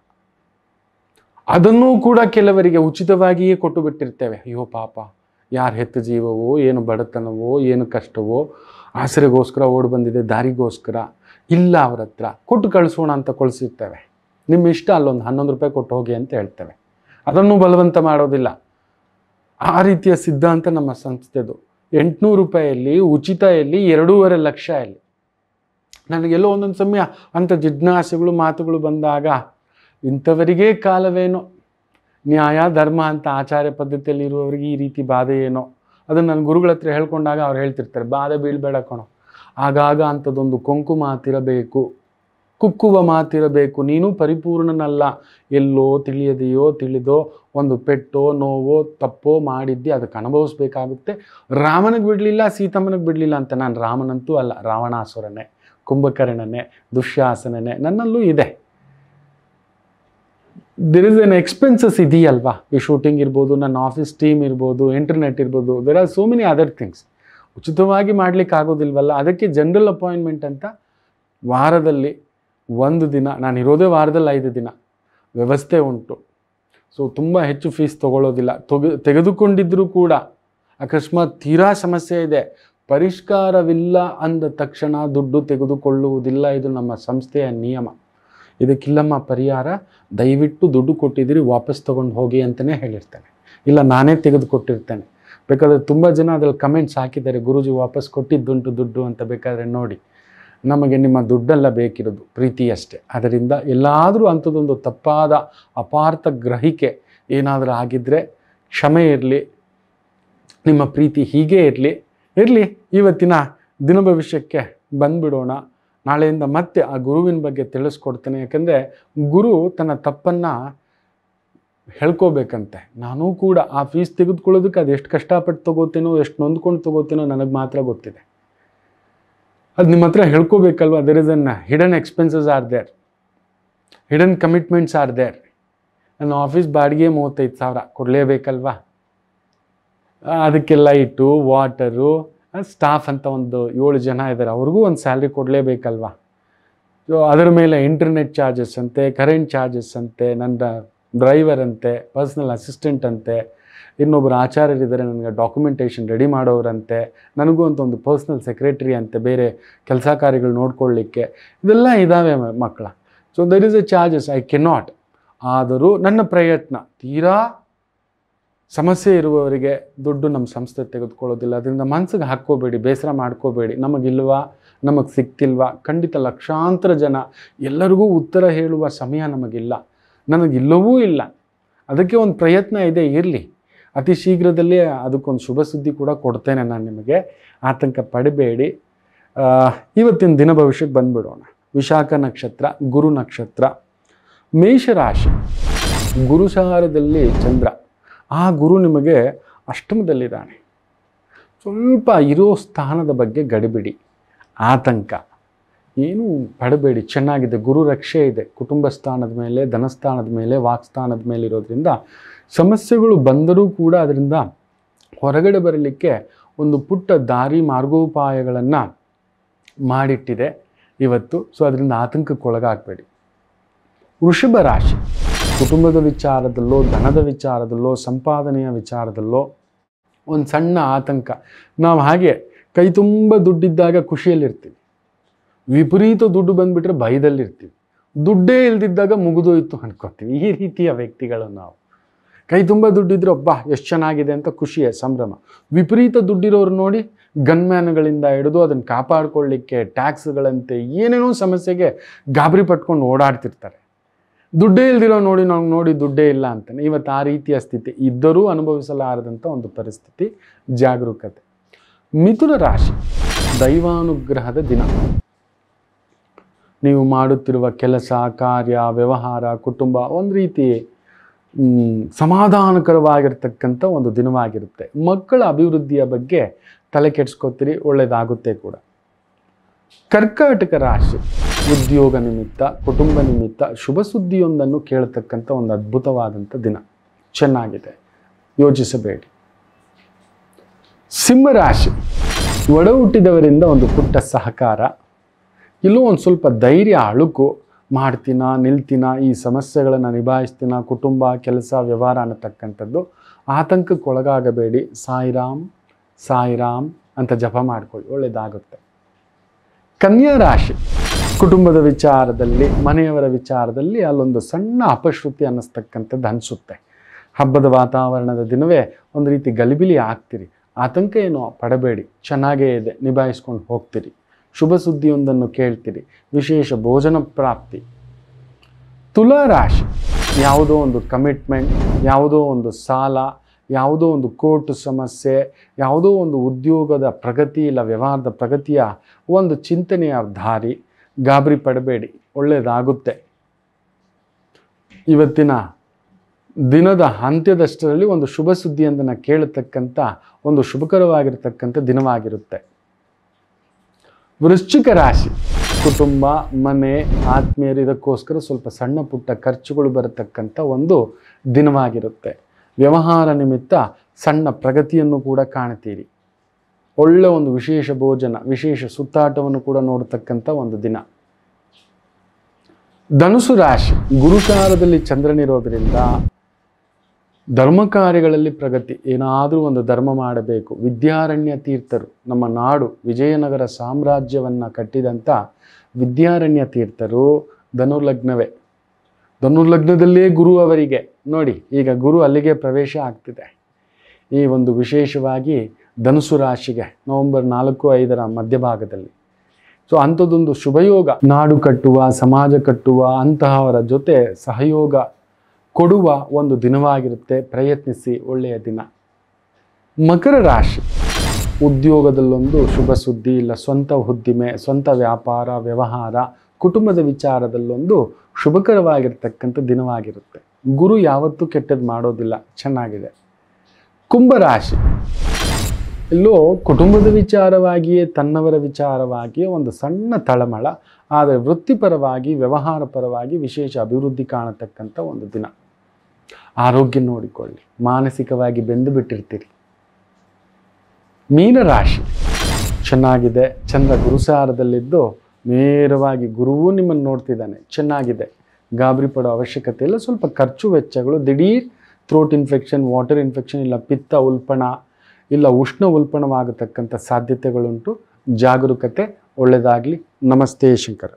ಅದನ್ನೂ ಕೂಡ ಕೆಲವರಿಗೆ ಉಚಿತವಾಗಿಯೇ ಕೊಟ್ಟು ಬಿಟ್ಟಿರ್ತೇವೆ ಅಯ್ಯೋ ಪಾಪ ಯಾರು ಹೆತ್ತ ಜೀವವೋ ಏನು ಬಡತನವೋ ಏನು ಕಷ್ಟವೋ ಆಸರೆಗೋಸ್ಕರ ಓಡಿ ಬಂದಿದೆ ದಾರಿಗೋಸ್ಕರ ಇಲ್ಲ ಅವ್ರ ಹತ್ರ ಕೊಟ್ಟು ಕಳಿಸೋಣ ಅಂತ ಕಳಿಸಿರ್ತೇವೆ ನಿಮ್ಮ ಇಷ್ಟ ಅಲ್ಲೊಂದು ಹನ್ನೊಂದು ರೂಪಾಯಿ ಕೊಟ್ಟು ಹೋಗಿ ಅಂತ ಹೇಳ್ತೇವೆ ಅದನ್ನು ಬಲವಂತ ಮಾಡೋದಿಲ್ಲ ಆ ರೀತಿಯ ಸಿದ್ಧಾಂತ ನಮ್ಮ ಸಂಸ್ಥೆದು ಎಂಟುನೂರು ರೂಪಾಯಲ್ಲಿ ಉಚಿತ ಎಲ್ಲಿ ಎರಡೂವರೆ ಲಕ್ಷ ಎಲ್ಲಿ ನನಗೆಲ್ಲೋ ಒಂದೊಂದು ಸಮಯ ಅಂಥ ಜಿಜ್ಞಾಸೆಗಳು ಮಾತುಗಳು ಬಂದಾಗ ಇಂಥವರಿಗೇ ಕಾಲವೇನೋ ನ್ಯಾಯ ಧರ್ಮ ಅಂತ ಆಚಾರ್ಯ ಪದ್ಧತಿಯಲ್ಲಿ ಇರುವವರಿಗೆ ಈ ರೀತಿ ಬಾಧೆ ಏನೋ ಅದನ್ನು ನನ್ನ ಗುರುಗಳ ಹತ್ರ ಹೇಳ್ಕೊಂಡಾಗ ಅವ್ರು ಹೇಳ್ತಿರ್ತಾರೆ ಬಾಧೆ ಬೀಳ್ಬೇಡ ಕಣೋ ಆಗಾಗ ಅಂಥದ್ದೊಂದು ಕೊಂಕು ಮಾತಿರಬೇಕು ಕುಕ್ಕುವ ಮಾತಿರಬೇಕು ನೀನು ಪರಿಪೂರ್ಣನಲ್ಲ ಎಲ್ಲೋ ತಿಳಿಯದೆಯೋ ತಿಳಿದೋ ಒಂದು ಪೆಟ್ಟೋ ನೋವೋ ತಪ್ಪೋ ಮಾಡಿದ್ದೆ ಅದಕ್ಕೆ ಅನುಭವಿಸ್ಬೇಕಾಗುತ್ತೆ ರಾಮನಿಗೆ ಬಿಡಲಿಲ್ಲ ಸೀತಮ್ಮನಿಗೆ ಬಿಡಲಿಲ್ಲ ಅಂತ ನಾನು ರಾಮನಂತೂ ಅಲ್ಲ ರಾವಣಾಸುರನೇ ಕುಂಭಕರ್ಣನೇ ದುಶ್ಯಾಸನನೇ ನನ್ನಲ್ಲೂ ಇದೆ ದಿರ್ ಇಸ್ ಎನ್ ಎಕ್ಸ್ಪೆನ್ಸಸ್ ಇದೆಯಲ್ವಾ ಈ ಶೂಟಿಂಗ್ ಇರ್ಬೋದು ನನ್ನ ಆಫೀಸ್ ಟೀಮ್ ಇರ್ಬೋದು ಇಂಟರ್ನೆಟ್ ಇರ್ಬೋದು there are so many other things ಉಚಿತವಾಗಿ ಮಾಡಲಿಕ್ಕೆ ಆಗೋದಿಲ್ವಲ್ಲ ಅದಕ್ಕೆ ಜನರಲ್ ಅಪಾಯಿಂಟ್ಮೆಂಟ್ ಅಂತ ವಾರದಲ್ಲಿ ಒಂದು ದಿನ ನಾನು ಇರೋದೇ ವಾರದಲ್ಲಿ ಐದು ದಿನ ವ್ಯವಸ್ಥೆ ಉಂಟು ಸೊ ತುಂಬ ಹೆಚ್ಚು ಫೀಸ್ ತೊಗೊಳ್ಳೋದಿಲ್ಲ ತೊಗೆ ತೆಗೆದುಕೊಂಡಿದ್ದರೂ ಕೂಡ ಅಕಸ್ಮಾತ್ ತೀರಾ ಸಮಸ್ಯೆ ಇದೆ ಪರಿಷ್ಕಾರವಿಲ್ಲ ಅಂದ ತಕ್ಷಣ ದುಡ್ಡು ತೆಗೆದುಕೊಳ್ಳುವುದಿಲ್ಲ ಇದು ನಮ್ಮ ಸಂಸ್ಥೆಯ ನಿಯಮ ಇದಕ್ಕಿಲ್ಲಮ್ಮ ಪರಿಹಾರ ದಯವಿಟ್ಟು ದುಡ್ಡು ಕೊಟ್ಟಿದ್ದೀರಿ ವಾಪಸ್ ತೊಗೊಂಡು ಹೋಗಿ ಅಂತಲೇ ಹೇಳಿರ್ತೇನೆ ಇಲ್ಲ ನಾನೇ ತೆಗೆದುಕೊಟ್ಟಿರ್ತೇನೆ ಬೇಕಾದರೆ ತುಂಬ ಜನ ಅದ್ರಲ್ಲಿ ಕಮೆಂಟ್ಸ್ ಹಾಕಿದ್ದಾರೆ ಗುರೂಜಿ ವಾಪಸ್ ಕೊಟ್ಟಿದ್ದುಂಟು ದುಡ್ಡು ಅಂತ ಬೇಕಾದರೆ ನೋಡಿ ನಮಗೆ ನಿಮ್ಮ ದುಡ್ಡೆಲ್ಲ ಬೇಕಿರೋದು ಪ್ರೀತಿ ಅಷ್ಟೇ ಅದರಿಂದ ಎಲ್ಲಾದರೂ ಅಂಥದ್ದೊಂದು ತಪ್ಪಾದ ಅಪಾರ್ಥ ಗ್ರಹಿಕೆ ಏನಾದರೂ ಆಗಿದ್ದರೆ ಕ್ಷಮೆ ಇರಲಿ ನಿಮ್ಮ ಪ್ರೀತಿ ಹೀಗೇ ಇರಲಿ ಇರಲಿ ಇವತ್ತಿನ ದಿನ ಭವಿಷ್ಯಕ್ಕೆ ಬಂದ್ಬಿಡೋಣ ನಾಳೆಯಿಂದ ಮತ್ತೆ ಆ ಗುರುವಿನ ಬಗ್ಗೆ ತಿಳಿಸ್ಕೊಡ್ತೇನೆ ಯಾಕಂದರೆ ಗುರು ತನ್ನ ತಪ್ಪನ್ನು ಹೇಳ್ಕೋಬೇಕಂತೆ ನಾನೂ ಕೂಡ ಆ ಫೀಸ್ ತೆಗೆದುಕೊಳ್ಳೋದಕ್ಕೆ ಅದು ಎಷ್ಟು ಕಷ್ಟಪಟ್ಟು ತೊಗೋತೇನೋ ಎಷ್ಟು ನೊಂದ್ಕೊಂಡು ತೊಗೋತೇನೋ ನನಗೆ ಮಾತ್ರ ಗೊತ್ತಿದೆ ಅದು ನಿಮ್ಮ ಹತ್ರ ಹೇಳ್ಕೋಬೇಕಲ್ವ there is an hidden expenses are there hidden commitments are there ನನ್ನ ಆಫೀಸ್ ಬಾಡಿಗೆ ಮೂವತ್ತೈದು ಸಾವಿರ ಕೊಡಲೇಬೇಕಲ್ವಾ ಆ, ಅದಕ್ಕೆ ಲೈಟು ವಾಟರು ಸ್ಟಾಫ್ ಅಂತ ಒಂದು ಏಳು ಜನ ಇದ್ದಾರೆ ಅವ್ರಿಗೂ ಒಂದು ಸ್ಯಾಲ್ರಿ ಕೊಡಲೇಬೇಕಲ್ವಾ ಸೊ ಅದರ ಮೇಲೆ ಇಂಟರ್ನೆಟ್ ಚಾರ್ಜಸ್ ಅಂತೆ ಕರೆಂಟ್ ಚಾರ್ಜಸ್ ಅಂತೆ ನನ್ನ ಡ್ರೈವರ್ ಅಂತೆ ಪರ್ಸ್ನಲ್ ಅಸಿಸ್ಟೆಂಟ್ ಅಂತೆ ಇನ್ನೊಬ್ಬರು ಆಚಾರ್ಯರಿದ್ದಾರೆ ನನಗೆ ಡಾಕ್ಯುಮೆಂಟೇಷನ್ ರೆಡಿ ಮಾಡೋರಂತೆ ನನಗೂ ಅಂತ ಒಂದು ಪರ್ಸ್ನಲ್ ಸೆಕ್ರೆಟರಿ ಅಂತೆ ಬೇರೆ ಕೆಲಸ ಕಾರ್ಯಗಳು ನೋಡ್ಕೊಳ್ಳಿಕ್ಕೆ ಇದೆಲ್ಲ ಇದ್ದಾವೆ ಮ- ಮಕ್ಕಳ so there is a charges I cannot ಆದರೂ ನನ್ನ ಪ್ರಯತ್ನ ತೀರಾ ಸಮಸ್ಯೆ ಇರುವವರಿಗೆ ದುಡ್ಡು ನಮ್ಮ ಸಂಸ್ಥೆ ತೆಗೆದುಕೊಳ್ಳೋದಿಲ್ಲ ಅದರಿಂದ ಮನಸ್ಸಿಗೆ ಹಾಕ್ಕೋಬೇಡಿ ಬೇಸರ ಮಾಡ್ಕೋಬೇಡಿ ನಮಗಿಲ್ವಾ ನಮಗೆ ಸಿಗ್ತಿಲ್ವಾ ಖಂಡಿತ ಲಕ್ಷಾಂತರ ಜನ ಎಲ್ಲರಿಗೂ ಉತ್ತರ ಹೇಳುವ ಸಮಯ ನಮಗಿಲ್ಲ ನನಗಿಲ್ಲವೂ ಇಲ್ಲ ಅದಕ್ಕೆ ಒಂದು ಪ್ರಯತ್ನ ಇದೆ ಇರಲಿ ಅತಿ ಶೀಘ್ರದಲ್ಲೇ ಅದಕ್ಕೊಂದು ಶುಭ ಸುದ್ದಿ ಕೂಡ ಕೊಡ್ತೇನೆ ನಾನು ನಿಮಗೆ ಆತಂಕ ಪಡಬೇಡಿ ಆ, ಇವತ್ತಿನ ದಿನ ಭವಿಷ್ಯಕ್ಕೆ ಬಂದ್ಬಿಡೋಣ ವಿಶಾಖ ನಕ್ಷತ್ರ ಗುರು ನಕ್ಷತ್ರ ಮೇಷರಾಶಿ ಗುರುಸಾರದಲ್ಲಿ ಚಂದ್ರ ಆ ಗುರು ನಿಮಗೆ ಅಷ್ಟಮದಲ್ಲಿದ್ದಾನೆ ಸ್ವಲ್ಪ ಇರೋ ಸ್ಥಾನದ ಬಗ್ಗೆ ಗಡಿಬಿಡಿ ಆತಂಕ ಏನು ಪಡಬೇಡಿ ಚೆನ್ನಾಗಿದೆ ಗುರು ರಕ್ಷೆ ಇದೆ ಕುಟುಂಬ ಸ್ಥಾನದ ಮೇಲೆ ಧನಸ್ಥಾನದ ಮೇಲೆ ವಾಕ್ಸ್ಥಾನದ ಮೇಲೆ ಇರೋದ್ರಿಂದ ಸಮಸ್ಯೆಗಳು ಬಂದರೂ ಕೂಡ ಅದರಿಂದ ಹೊರಗಡೆ ಬರಲಿಕ್ಕೆ ಒಂದು ಪುಟ್ಟ ದಾರಿ ಮಾರ್ಗೋಪಾಯಗಳನ್ನು ಮಾಡಿಟ್ಟಿದೆ ಇವತ್ತು ಸೊ ಅದರಿಂದ ಆತಂಕಕ್ಕೆ ಒಳಗಾಗಬೇಡಿ ವೃಷಭ ರಾಶಿ ಕುಟುಂಬದ ವಿಚಾರದಲ್ಲೋ ಧನದ ವಿಚಾರದಲ್ಲೋ ಸಂಪಾದನೆಯ ವಿಚಾರದಲ್ಲೋ ಒಂದು ಸಣ್ಣ ಆತಂಕ ನಾವು ಹಾಗೆ ಕೈ ತುಂಬ ದುಡ್ಡಿದ್ದಾಗ ಖುಷಿಯಲ್ಲಿರ್ತೀವಿ ವಿಪರೀತ ದುಡ್ಡು ಬಂದುಬಿಟ್ರೆ ಭಯದಲ್ಲಿರ್ತೀವಿ ದುಡ್ಡೇ ಇಲ್ದಿದ್ದಾಗ ಮುಗಿದೋಯ್ತು ಅನ್ಕೋತೀವಿ ಈ ರೀತಿಯ ವ್ಯಕ್ತಿಗಳು ನಾವು ಕೈ ತುಂಬ ದುಡ್ಡಿದ್ರೆ ಒಬ್ಬ ಎಷ್ಟು ಚೆನ್ನಾಗಿದೆ ಅಂತ ಖುಷಿಯೇ ಸಂಭ್ರಮ ವಿಪರೀತ ದುಡ್ಡಿರೋರು ನೋಡಿ ಗನ್ಮ್ಯಾನ್ಗಳಿಂದ ಹಿಡಿದು ಅದನ್ನು ಕಾಪಾಡ್ಕೊಳ್ಳಿಕ್ಕೆ ಟ್ಯಾಕ್ಸ್ಗಳಂತೆ ಏನೇನೋ ಸಮಸ್ಯೆಗೆ ಗಾಬರಿ ಪಟ್ಕೊಂಡು ಓಡಾಡ್ತಿರ್ತಾರೆ ದುಡ್ಡೇ ಇಲ್ದಿರೋ ನೋಡಿ ನಾವು ನೋಡಿ ದುಡ್ಡೇ ಇಲ್ಲ ಅಂತಾನೆ ಇವತ್ತು ಆ ರೀತಿಯ ಸ್ಥಿತಿ ಇದ್ದರೂ ಅನುಭವಿಸಲಾರದಂಥ ಒಂದು ಪರಿಸ್ಥಿತಿ ಜಾಗರೂಕತೆ ಮಿಥುನ ರಾಶಿ ದೈವಾನುಗ್ರಹದ ದಿನ ನೀವು ಮಾಡುತ್ತಿರುವ ಕೆಲಸ ಕಾರ್ಯ ವ್ಯವಹಾರ ಕುಟುಂಬ ಒಂದು ರೀತಿ ಮ್, ಸಮಾಧಾನಕರವಾಗಿರ್ತಕ್ಕಂಥ ಒಂದು ದಿನವಾಗಿರುತ್ತೆ ಮಕ್ಕಳ ಅಭಿವೃದ್ಧಿಯ ಬಗ್ಗೆ ತಲೆ ಕೆಡಿಸ್ಕೊತೀರಿ ಒಳ್ಳೆಯದಾಗುತ್ತೆ ಕೂಡ ಕರ್ಕಾಟಕ ರಾಶಿ ಉದ್ಯೋಗ ನಿಮಿತ್ತ ಕುಟುಂಬ ನಿಮಿತ್ತ ಶುಭ ಸುದ್ದಿಯೊಂದನ್ನು ಕೇಳತಕ್ಕಂಥ ಒಂದು ಅದ್ಭುತವಾದಂಥ ದಿನ ಚೆನ್ನಾಗಿದೆ ಯೋಚಿಸಬೇಡಿ ಸಿಂಹರಾಶಿ ಒಡ ಹುಟ್ಟಿದವರಿಂದ ಒಂದು ಪುಟ್ಟ ಸಹಕಾರ ಇಲ್ಲೂ ಒಂದು ಸ್ವಲ್ಪ ಧೈರ್ಯ ಅಳುಕು ಮಾಡ್ತೀನ ನಿಲ್ತೀನ ಈ ಸಮಸ್ಯೆಗಳನ್ನು ನಿಭಾಯಿಸ್ತೀನ ಕುಟುಂಬ ಕೆಲಸ ವ್ಯವಹಾರ ಅನ್ನತಕ್ಕಂಥದ್ದು ಆತಂಕಕ್ಕೆ ಒಳಗಾಗಬೇಡಿ ಸಾಯಿರಾಮ್ ಸಾಯಿರಾಮ್ ಅಂತ ಜಪ ಮಾಡ್ಕೊಳ್ಳಿ ಒಳ್ಳೆಯದಾಗುತ್ತೆ ಕನ್ಯಾ ರಾಶಿ ಕುಟುಂಬದ ವಿಚಾರದಲ್ಲಿ ಮನೆಯವರ ವಿಚಾರದಲ್ಲಿ ಅಲ್ಲೊಂದು ಸಣ್ಣ ಅಪಶ್ರುತಿ ಅನ್ನಿಸ್ತಕ್ಕಂಥದ್ದು ಅನಿಸುತ್ತೆ ಹಬ್ಬದ ವಾತಾವರಣದ ದಿನವೇ ಒಂದು ರೀತಿ ಗಲಿಬಿಲಿ ಆಗ್ತೀರಿ ಆತಂಕ ಏನೋ ಪಡಬೇಡಿ ಚೆನ್ನಾಗೇ ಇದೆ ನಿಭಾಯಿಸ್ಕೊಂಡು ಹೋಗ್ತೀರಿ ಶುಭ ಸುದ್ದಿಯೊಂದನ್ನು ಕೇಳ್ತೀರಿ ವಿಶೇಷ ಭೋಜನ ಪ್ರಾಪ್ತಿ ತುಲಾ ರಾಶಿ ಯಾವುದೋ ಒಂದು ಕಮಿಟ್ಮೆಂಟ್ ಯಾವುದೋ ಒಂದು ಸಾಲ ಯಾವುದೋ ಒಂದು ಕೋರ್ಟ್ ಸಮಸ್ಯೆ ಯಾವುದೋ ಒಂದು ಉದ್ಯೋಗದ ಪ್ರಗತಿ ಇಲ್ಲ ವ್ಯವಹಾರದ ಪ್ರಗತಿಯ ಒಂದು ಚಿಂತನೆಯ ದಾರಿ ಗಾಬರಿ ಪಡಬೇಡಿ ಒಳ್ಳೆಯದಾಗುತ್ತೆ ಇವತ್ತಿನ ದಿನದ ಅಂತ್ಯದಷ್ಟರಲ್ಲಿ ಒಂದು ಶುಭ ಸುದ್ದಿಯೊಂದನ್ನು ಕೇಳತಕ್ಕಂಥ ಒಂದು ಶುಭಕರವಾಗಿರ್ತಕ್ಕಂಥ ದಿನವಾಗಿರುತ್ತೆ ವೃಶ್ಚಿಕ ರಾಶಿ ಕುಟುಂಬ ಮನೆ ಆತ್ಮೀಯರು ಇದಕ್ಕೋಸ್ಕರ ಸ್ವಲ್ಪ ಸಣ್ಣ ಪುಟ್ಟ ಖರ್ಚುಗಳು ಬರತಕ್ಕಂಥ ಒಂದು ದಿನವಾಗಿರುತ್ತೆ ವ್ಯವಹಾರ ನಿಮಿತ್ತ ಸಣ್ಣ ಪ್ರಗತಿಯನ್ನು ಕೂಡ ಕಾಣ್ತೀರಿ ಒಳ್ಳೆ ಒಂದು ವಿಶೇಷ ಭೋಜನ ವಿಶೇಷ ಸುತ್ತಾಟವನ್ನು ಕೂಡ ನೋಡತಕ್ಕಂಥ ಒಂದು ದಿನ ಧನುಸು ರಾಶಿ ಗುರುಸಾರದಲ್ಲಿ ಚಂದ್ರನಿರೋದ್ರಿಂದ ಧರ್ಮ ಕಾರ್ಯಗಳಲ್ಲಿ ಪ್ರಗತಿ ಏನಾದರೂ ಒಂದು ಧರ್ಮ ಮಾಡಬೇಕು ವಿದ್ಯಾರಣ್ಯ ತೀರ್ಥರು ನಮ್ಮ ನಾಡು ವಿಜಯನಗರ ಸಾಮ್ರಾಜ್ಯವನ್ನು ಕಟ್ಟಿದಂಥ ವಿದ್ಯಾರಣ್ಯ ತೀರ್ಥರು ಧನುರ್ಲಗ್ನವೇ ಧನುರ್ಲಗ್ನದಲ್ಲೇ ಗುರು ಅವರಿಗೆ ನೋಡಿ ಈಗ ಗುರು ಅಲ್ಲಿಗೆ ಪ್ರವೇಶ ಆಗ್ತಿದೆ ಈ ಒಂದು ವಿಶೇಷವಾಗಿ ಧನುಸು ರಾಶಿಗೆ ನವೆಂಬರ್ ನಾಲ್ಕು ಐದರ ಮಧ್ಯಭಾಗದಲ್ಲಿ ಸೊ ಅಂಥದ್ದೊಂದು ಶುಭಯೋಗ ನಾಡು ಕಟ್ಟುವ ಸಮಾಜ ಕಟ್ಟುವ ಅಂತಹವರ ಜೊತೆ ಸಹಯೋಗ ಕೊಡುವ ಒಂದು ದಿನವಾಗಿರುತ್ತೆ ಪ್ರಯತ್ನಿಸಿ ಒಳ್ಳೆಯ ದಿನ ಮಕರ ರಾಶಿ ಉದ್ಯೋಗದಲ್ಲೊಂದು ಶುಭ ಸುದ್ದಿ ಇಲ್ಲ ಸ್ವಂತ ಉದ್ದಿಮೆ ಸ್ವಂತ ವ್ಯಾಪಾರ ವ್ಯವಹಾರ ಕುಟುಂಬದ ವಿಚಾರದಲ್ಲೊಂದು ಶುಭಕರವಾಗಿರ್ತಕ್ಕಂಥ ದಿನವಾಗಿರುತ್ತೆ ಗುರು ಯಾವತ್ತೂ ಕೆಟ್ಟದ್ದು ಮಾಡೋದಿಲ್ಲ ಚೆನ್ನಾಗಿದೆ ಕುಂಭರಾಶಿ ಇಲ್ಲೂ ಕುಟುಂಬದ ವಿಚಾರವಾಗಿಯೇ ತನ್ನವರ ವಿಚಾರವಾಗಿಯೇ ಒಂದು ಸಣ್ಣ ತಳಮಳ ಆದರೆ ವೃತ್ತಿಪರವಾಗಿ ವ್ಯವಹಾರ ಪರವಾಗಿ ವಿಶೇಷ ಅಭಿವೃದ್ಧಿ ಕಾಣತಕ್ಕಂಥ ಒಂದು ದಿನ ಆರೋಗ್ಯ ನೋಡಿಕೊಳ್ಳಿ ಮಾನಸಿಕವಾಗಿ ಬೆಂದು ಬಿಟ್ಟಿರ್ತೀರಿ ಮೀನರಾಶಿ ಚೆನ್ನಾಗಿದೆ ಚಂದ್ರ ಗುರುಸಾರದಲ್ಲಿದ್ದು ನೇರವಾಗಿ ಗುರುವು ನಿಮ್ಮನ್ನು ನೋಡ್ತಿದ್ದಾನೆ ಚೆನ್ನಾಗಿದೆ ಗಾಬರಿ ಪಡೋ ಅವಶ್ಯಕತೆ ಇಲ್ಲ ಸ್ವಲ್ಪ ಖರ್ಚು ವೆಚ್ಚಗಳು ದಿಢೀರ್ ಥ್ರೋಟ್ ಇನ್ಫೆಕ್ಷನ್ ವಾಟರ್ ಇನ್ಫೆಕ್ಷನ್ ಇಲ್ಲ ಪಿತ್ತ ಉಲ್ಪಣ ಇಲ್ಲ ಉಷ್ಣ ಉಲ್ಪಣವಾಗತಕ್ಕಂಥ ಸಾಧ್ಯತೆಗಳುಂಟು ಜಾಗರೂಕತೆ ಒಳ್ಳೆಯದಾಗಲಿ ನಮಸ್ತೆ ಶಂಕರ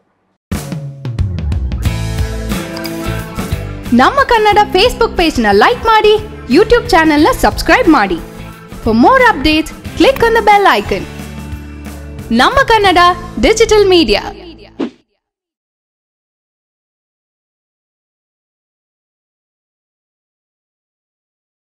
ನಮ್ಮ ಕನ್ನಡ ಫೇಸ್ಬುಕ್ ಪೇಜ್ನ ಲೈಕ್ ಮಾಡಿ ಯೂಟ್ಯೂಬ್ ಚಾನೆಲ್ನ ಸಬ್ಸ್ಕ್ರೈಬ್ ಮಾಡಿ for more updates click on the bell icon ನಮ್ಮ ಕನ್ನಡ ಡಿಜಿಟಲ್ ಮೀಡಿಯಾ